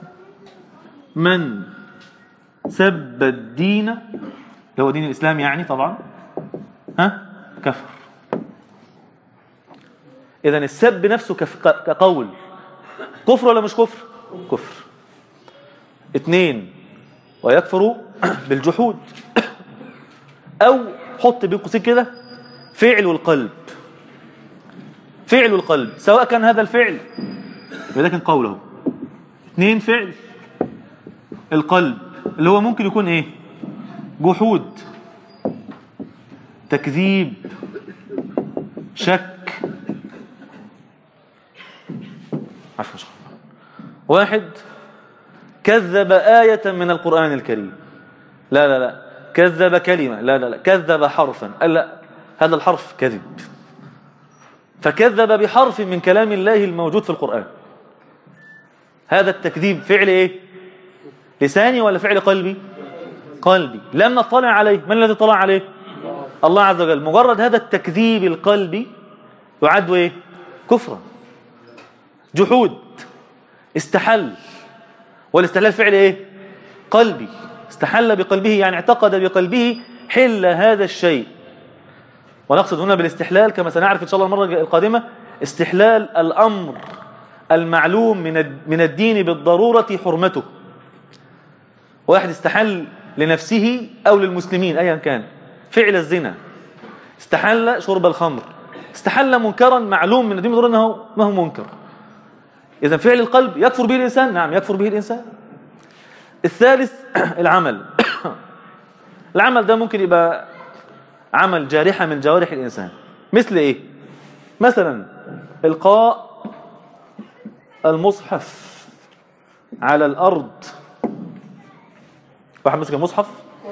من سب الدين اللي هو دين الإسلام يعني طبعا ها كفر إذا السب نفسه كف- كقول كفر ولا مش كفر كفر اثنين ويكفر بالجحود أو حط بين قوسين كده فعل القلب فعل القلب سواء كان هذا الفعل يبقى ده كان قوله اثنين فعل القلب اللي هو ممكن يكون ايه جحود تكذيب شك عفوا شيخ. واحد كذب آية من القرآن الكريم لا لا لا كذب كلمة لا لا لا كذب حرفا قال لا هذا الحرف كذب فكذب بحرف من كلام الله الموجود في القرآن هذا التكذيب فعل ايه لساني ولا فعل قلبي قلبي لم نطلع عليه من الذي طلع عليه الله عز وجل مجرد هذا التكذيب القلبي يعد ايه كفرا جحود استحل والاستحلال فعل ايه قلبي استحل بقلبه يعني اعتقد بقلبه حل هذا الشيء ونقصد هنا بالاستحلال كما سنعرف ان شاء الله المره القادمه استحلال الامر المعلوم من الد- من الدين بالضروره حرمته واحد استحل لنفسه او للمسلمين ايا كان فعل الزنا استحل شرب الخمر استحل منكرا معلوم من الدين بالضروره انه ما هو منكر اذا فعل القلب يكفر به الانسان نعم يكفر به الانسان الثالث العمل العمل ده ممكن يبقى عمل جارحة من جوارح الإنسان مثل إيه مثلا إلقاء المصحف على الأرض واحد مسك المصحف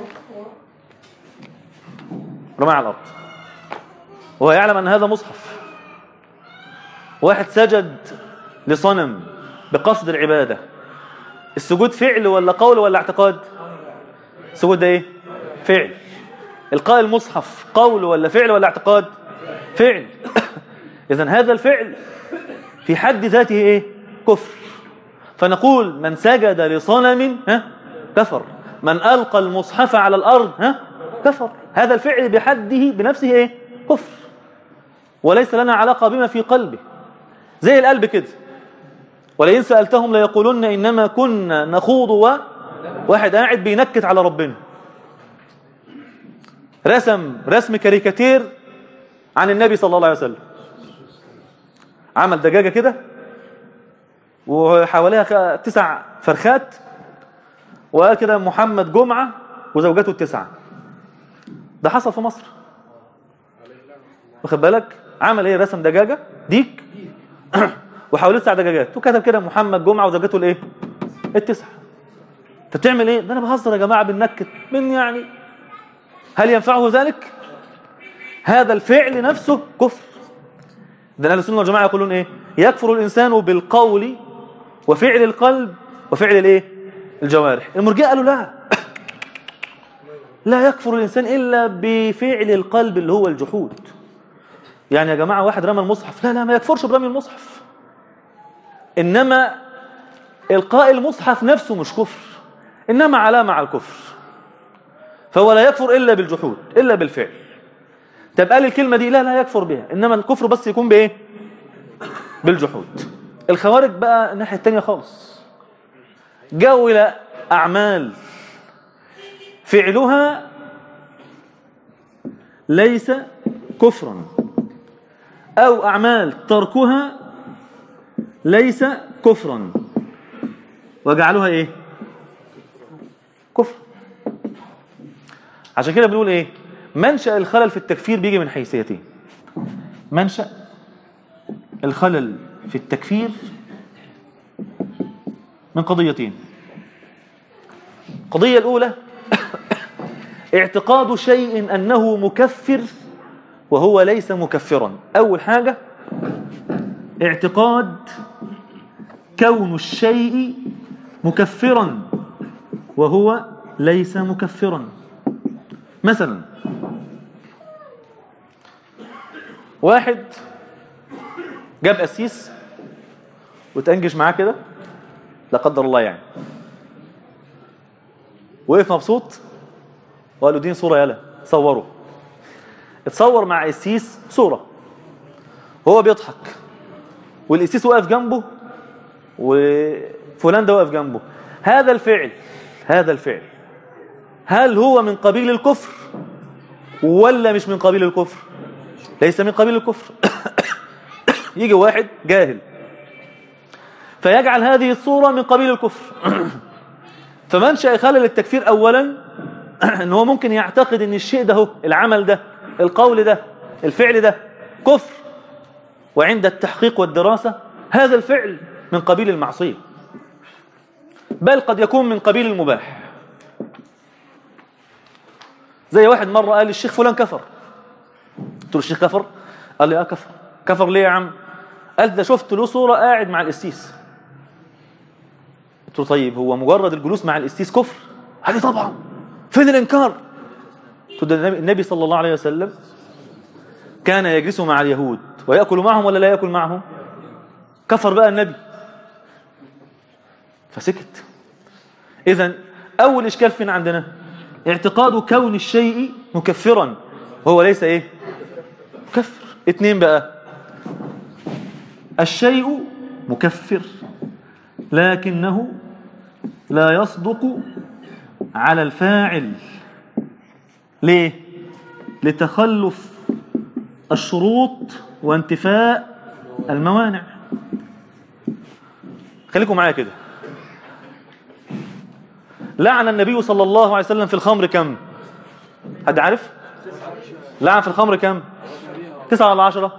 رماه على الأرض وهو يعلم أن هذا مصحف واحد سجد لصنم بقصد العبادة السجود فعل ولا قول ولا اعتقاد السجود ده ايه فعل القاء المصحف قول ولا فعل ولا اعتقاد فعل اذا هذا الفعل في حد ذاته ايه كفر فنقول من سجد لصنم ها كفر من ألقى المصحف على الأرض ها كفر هذا الفعل بحده بنفسه ايه كفر وليس لنا علاقة بما في قلبه زي القلب كده ولئن سألتهم ليقولن إنما كنا نخوض و واحد قاعد بينكت على ربنا رسم رسم كاريكاتير عن النبي صلى الله عليه وسلم عمل دجاجة كده وحواليها تسع فرخات وقال كده محمد جمعة وزوجته التسعة ده حصل في مصر واخد بالك عمل ايه رسم دجاجة ديك وحواليه تسع دجاجات وكتب كده محمد جمعة وزوجته الايه التسعة انت بتعمل ايه ده انا بهزر يا جماعة بننكت من يعني هل ينفعه ذلك هذا الفعل نفسه كفر ده اهل السنه والجماعه يقولون ايه يكفر الانسان بالقول وفعل القلب وفعل الايه الجوارح المرجئه قالوا لا لا يكفر الانسان الا بفعل القلب اللي هو الجحود يعني يا جماعه واحد رمى المصحف لا لا ما يكفرش برمي المصحف انما القاء المصحف نفسه مش كفر انما علامه على الكفر فهو لا يكفر الا بالجحود الا بالفعل طب قال الكلمة دي لا لا يكفر بها إنما الكفر بس يكون بإيه بالجحود الخوارج بقى الناحية التانية خالص جاءوا إلى أعمال فعلها ليس كفرا أو أعمال تركها ليس كفرا وجعلوها إيه كفر عشان كده بنقول إيه منشأ الخلل في التكفير بيجي من حيثيتين منشأ الخلل في التكفير من قضيتين القضية الأولى اعتقاد شيء أنه مكفر وهو ليس مكفرا أول حاجة اعتقاد كون الشيء مكفرا وهو ليس مكفرا مثلا واحد جاب قسيس وتأنجش معاه كده لا قدر الله يعني وقف مبسوط وقال له دين صورة يلا صوره اتصور مع قسيس صورة هو بيضحك والقسيس واقف جنبه وفلان ده واقف جنبه هذا الفعل هذا الفعل هل هو من قبيل الكفر ولا مش من قبيل الكفر ليس من قبيل الكفر يجي واحد جاهل فيجعل هذه الصورة من قبيل الكفر فمنشأ خلل التكفير أولا ان هو ممكن يعتقد ان الشيء ده هو العمل ده القول ده الفعل ده كفر وعند التحقيق والدراسة هذا الفعل من قبيل المعصية بل قد يكون من قبيل المباح زي واحد مرة قال الشيخ فلان كفر قلت له الشيخ كفر قال لي اه كفر كفر ليه يا عم قال ده شفت له صورة قاعد مع القسيس قلت له طيب هو مجرد الجلوس مع القسيس كفر قال لي طبعا فين الانكار قلت له النبي صلى الله عليه وسلم كان يجلس مع اليهود ويأكل معهم ولا لا يأكل معهم كفر بقى النبي فسكت إذا أول إشكال فين عندنا اعتقاد كون الشيء مكفرا وهو ليس إيه مكفر اتنين بقى الشيء مكفر لكنه لا يصدق على الفاعل ليه لتخلف الشروط وانتفاء الموانع خليكم معايا كده لعن النبي صلى الله عليه وسلم في الخمر كم حد عارف لعن في الخمر كم تسعة ولا عشرة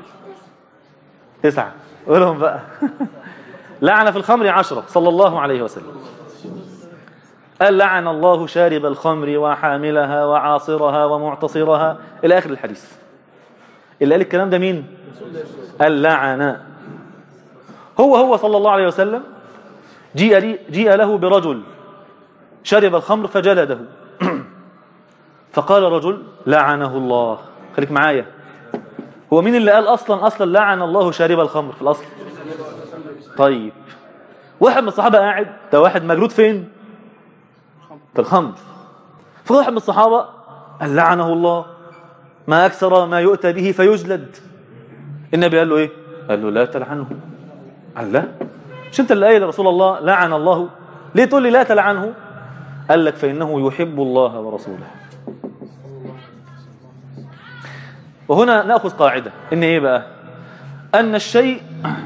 تسعة قولهم بقى لعن في الخمر عشرة صلى الله عليه وسلم قال لعن الله شارب الخمر وحاملها وعاصرها ومعتصرها إلى آخر الحديث اللي قال الكلام ده مين قال لعن هو هو صلى الله عليه وسلم جيء, لي جيء له برجل شرب الخمر فجلده فقال رجل لعنه الله خليك معايا هو مين اللي قال اصلا اصلا لعن الله شارب الخمر في الاصل طيب واحد من الصحابة قاعد ده واحد مجلود فين في الخمر فواحد من الصحابة قال لعنه الله ما أكثر ما يؤتى به فيجلد النبي قال له إيه قال له لا تلعنه قال لا مش أنت اللي قايل يا رسول الله لعن الله ليه تقول لي لا تلعنه قال لك فإنه يحب الله ورسوله وهنا نأخذ قاعدة إن إيه بقى أن الشيء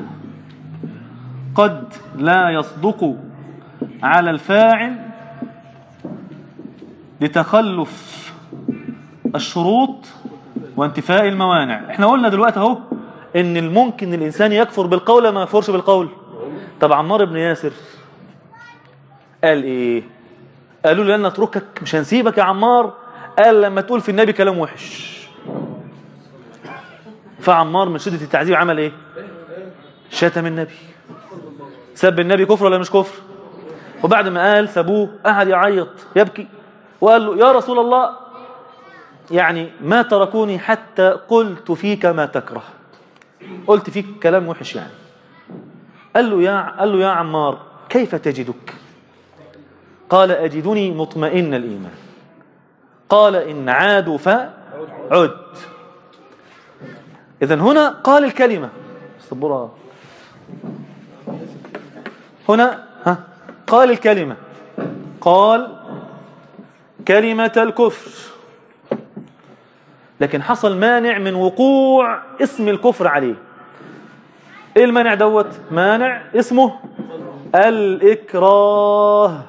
قد لا يصدق على الفاعل لتخلف الشروط وانتفاء الموانع احنا قلنا دلوقتي اهو ان الممكن الانسان يكفر بالقول ما يكفرش بالقول طب عمار بن ياسر قال ايه قالوا له لن نتركك مش هنسيبك يا عمار قال لما تقول في النبي كلام وحش فعمار من شدة التعذيب عمل ايه شتم النبي سب النبي كفر ولا مش كفر وبعد ما قال سابوه قعد يعيط يبكي وقال له يا رسول الله يعني ما تركوني حتى قلت فيك ما تكره قلت فيك كلام وحش يعني قال له يا قال له يا عمار كيف تجدك قال أجدني مطمئن الإيمان قال إن عادوا فعد إذا هنا قال الكلمة صبرها هنا ها قال الكلمة قال كلمة الكفر لكن حصل مانع من وقوع اسم الكفر عليه ايه المانع دوت مانع اسمه الإكراه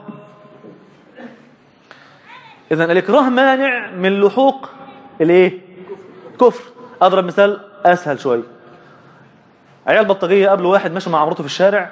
إذا الإكراه مانع من لحوق الايه كفر أضرب مثال أسهل شوية عيال بلطجية قابلوا واحد ماشي مع عمرته في الشارع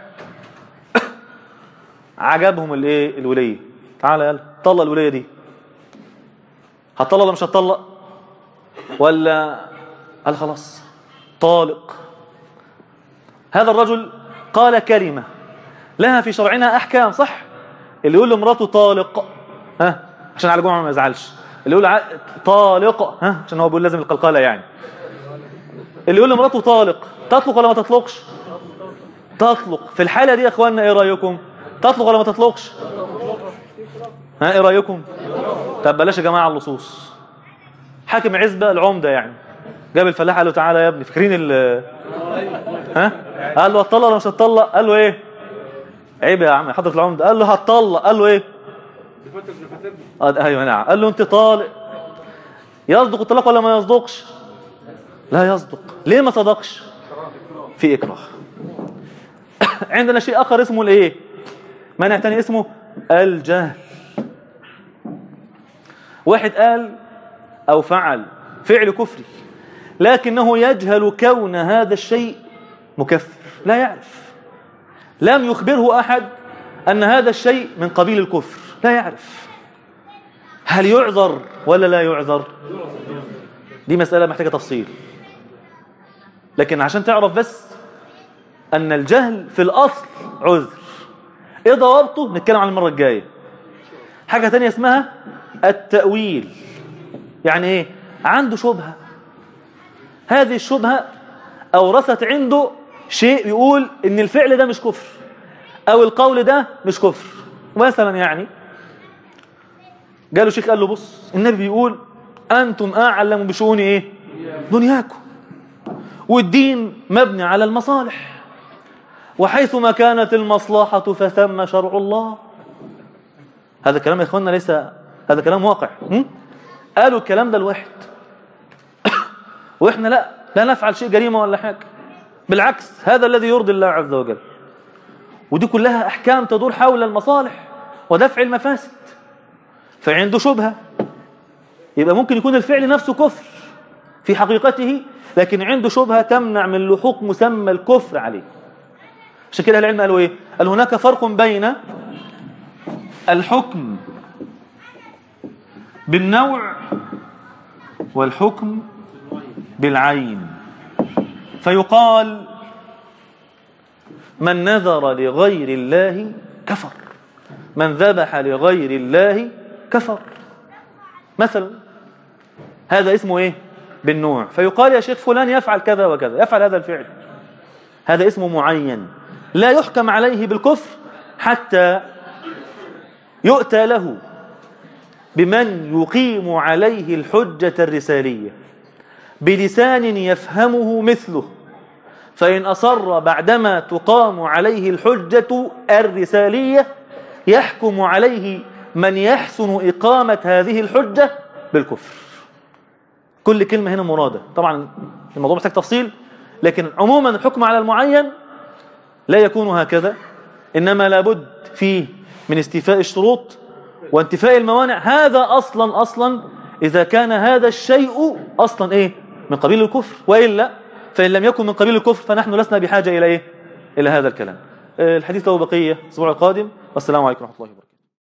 عجبهم الايه الولية تعالى يلا طلق الولية دي هتطلق ولا مش هتطلق ولا قال خلاص طالق هذا الرجل قال كلمة لها في شرعنا أحكام صح اللي يقول لمراته طالق ها عشان على جمعة ما يزعلش اللي يقول ع- طالق ها عشان هو بيقول لازم القلقلة يعني اللي يقول لمراته طالق تطلق ولا ما تطلقش تطلق في الحالة دي يا اخواننا ايه رأيكم تطلق ولا ما تطلقش ها ايه رأيكم طب بلاش يا جماعة اللصوص حاكم عزبة العمدة يعني جاب الفلاح قال له تعالى يا ابني فاكرين ال ها قال له هتطلق ولا مش هتطلق قال له ايه عيب يا عم حضرة العمدة قال له هتطلق قال له ايه آه، ايوه نعم قال له انت طالق يصدق الطلاق ولا ما يصدقش لا يصدق ليه ما صدقش في اكراه عندنا شيء اخر اسمه الايه مانع تاني اسمه الجهل واحد قال او فعل فعل كفري لكنه يجهل كون هذا الشيء مكفر لا يعرف لم يخبره احد ان هذا الشيء من قبيل الكفر لا يعرف هل يعذر ولا لا يعذر دي مسألة محتاجة تفصيل لكن عشان تعرف بس أن الجهل في الأصل عذر إيه ضوابطه نتكلم عن المرة الجاية حاجة تانية اسمها التأويل يعني إيه عنده شبهة هذه الشبهة أورثت عنده شيء يقول إن الفعل ده مش كفر أو القول ده مش كفر مثلا يعني جاله شيخ قال له بص النبي بيقول أنتم أعلم بشؤون إيه دنياكم والدين مبني على المصالح وحيثما كانت المصلحة فثم شرع الله هذا كلام يا إخواننا ليس هذا كلام واقع م? قالوا الكلام ده الواحد وإحنا لا لا نفعل شيء جريمة ولا حاجة بالعكس هذا الذي يرضي الله عز وجل ودي كلها أحكام تدور حول المصالح ودفع المفاسد فعنده شبهة يبقى ممكن يكون الفعل نفسه كفر في حقيقته لكن عنده شبهة تمنع من لحوق مسمى الكفر عليه عشان كده العلم قالوا ايه قال هناك فرق بين الحكم بالنوع والحكم بالعين فيقال من نذر لغير الله كفر من ذبح لغير الله كفر مثلا هذا اسمه ايه بالنوع فيقال يا شيخ فلان يفعل كذا وكذا يفعل هذا الفعل هذا اسمه معين لا يحكم عليه بالكفر حتى يؤتى له بمن يقيم عليه الحجة الرسالية بلسان يفهمه مثله فإن أصر بعدما تقام عليه الحجة الرسالية يحكم عليه من يحسن إقامة هذه الحجة بالكفر كل كلمة هنا مرادة طبعا الموضوع محتاج تفصيل لكن عموما الحكم على المعين لا يكون هكذا إنما لابد فيه من استيفاء الشروط وانتفاء الموانع هذا أصلا أصلا إذا كان هذا الشيء أصلا إيه من قبيل الكفر وإلا فإن لم يكن من قبيل الكفر فنحن لسنا بحاجة إلى إيه إلى هذا الكلام الحديث له بقية الأسبوع القادم والسلام عليكم ورحمة الله وبركاته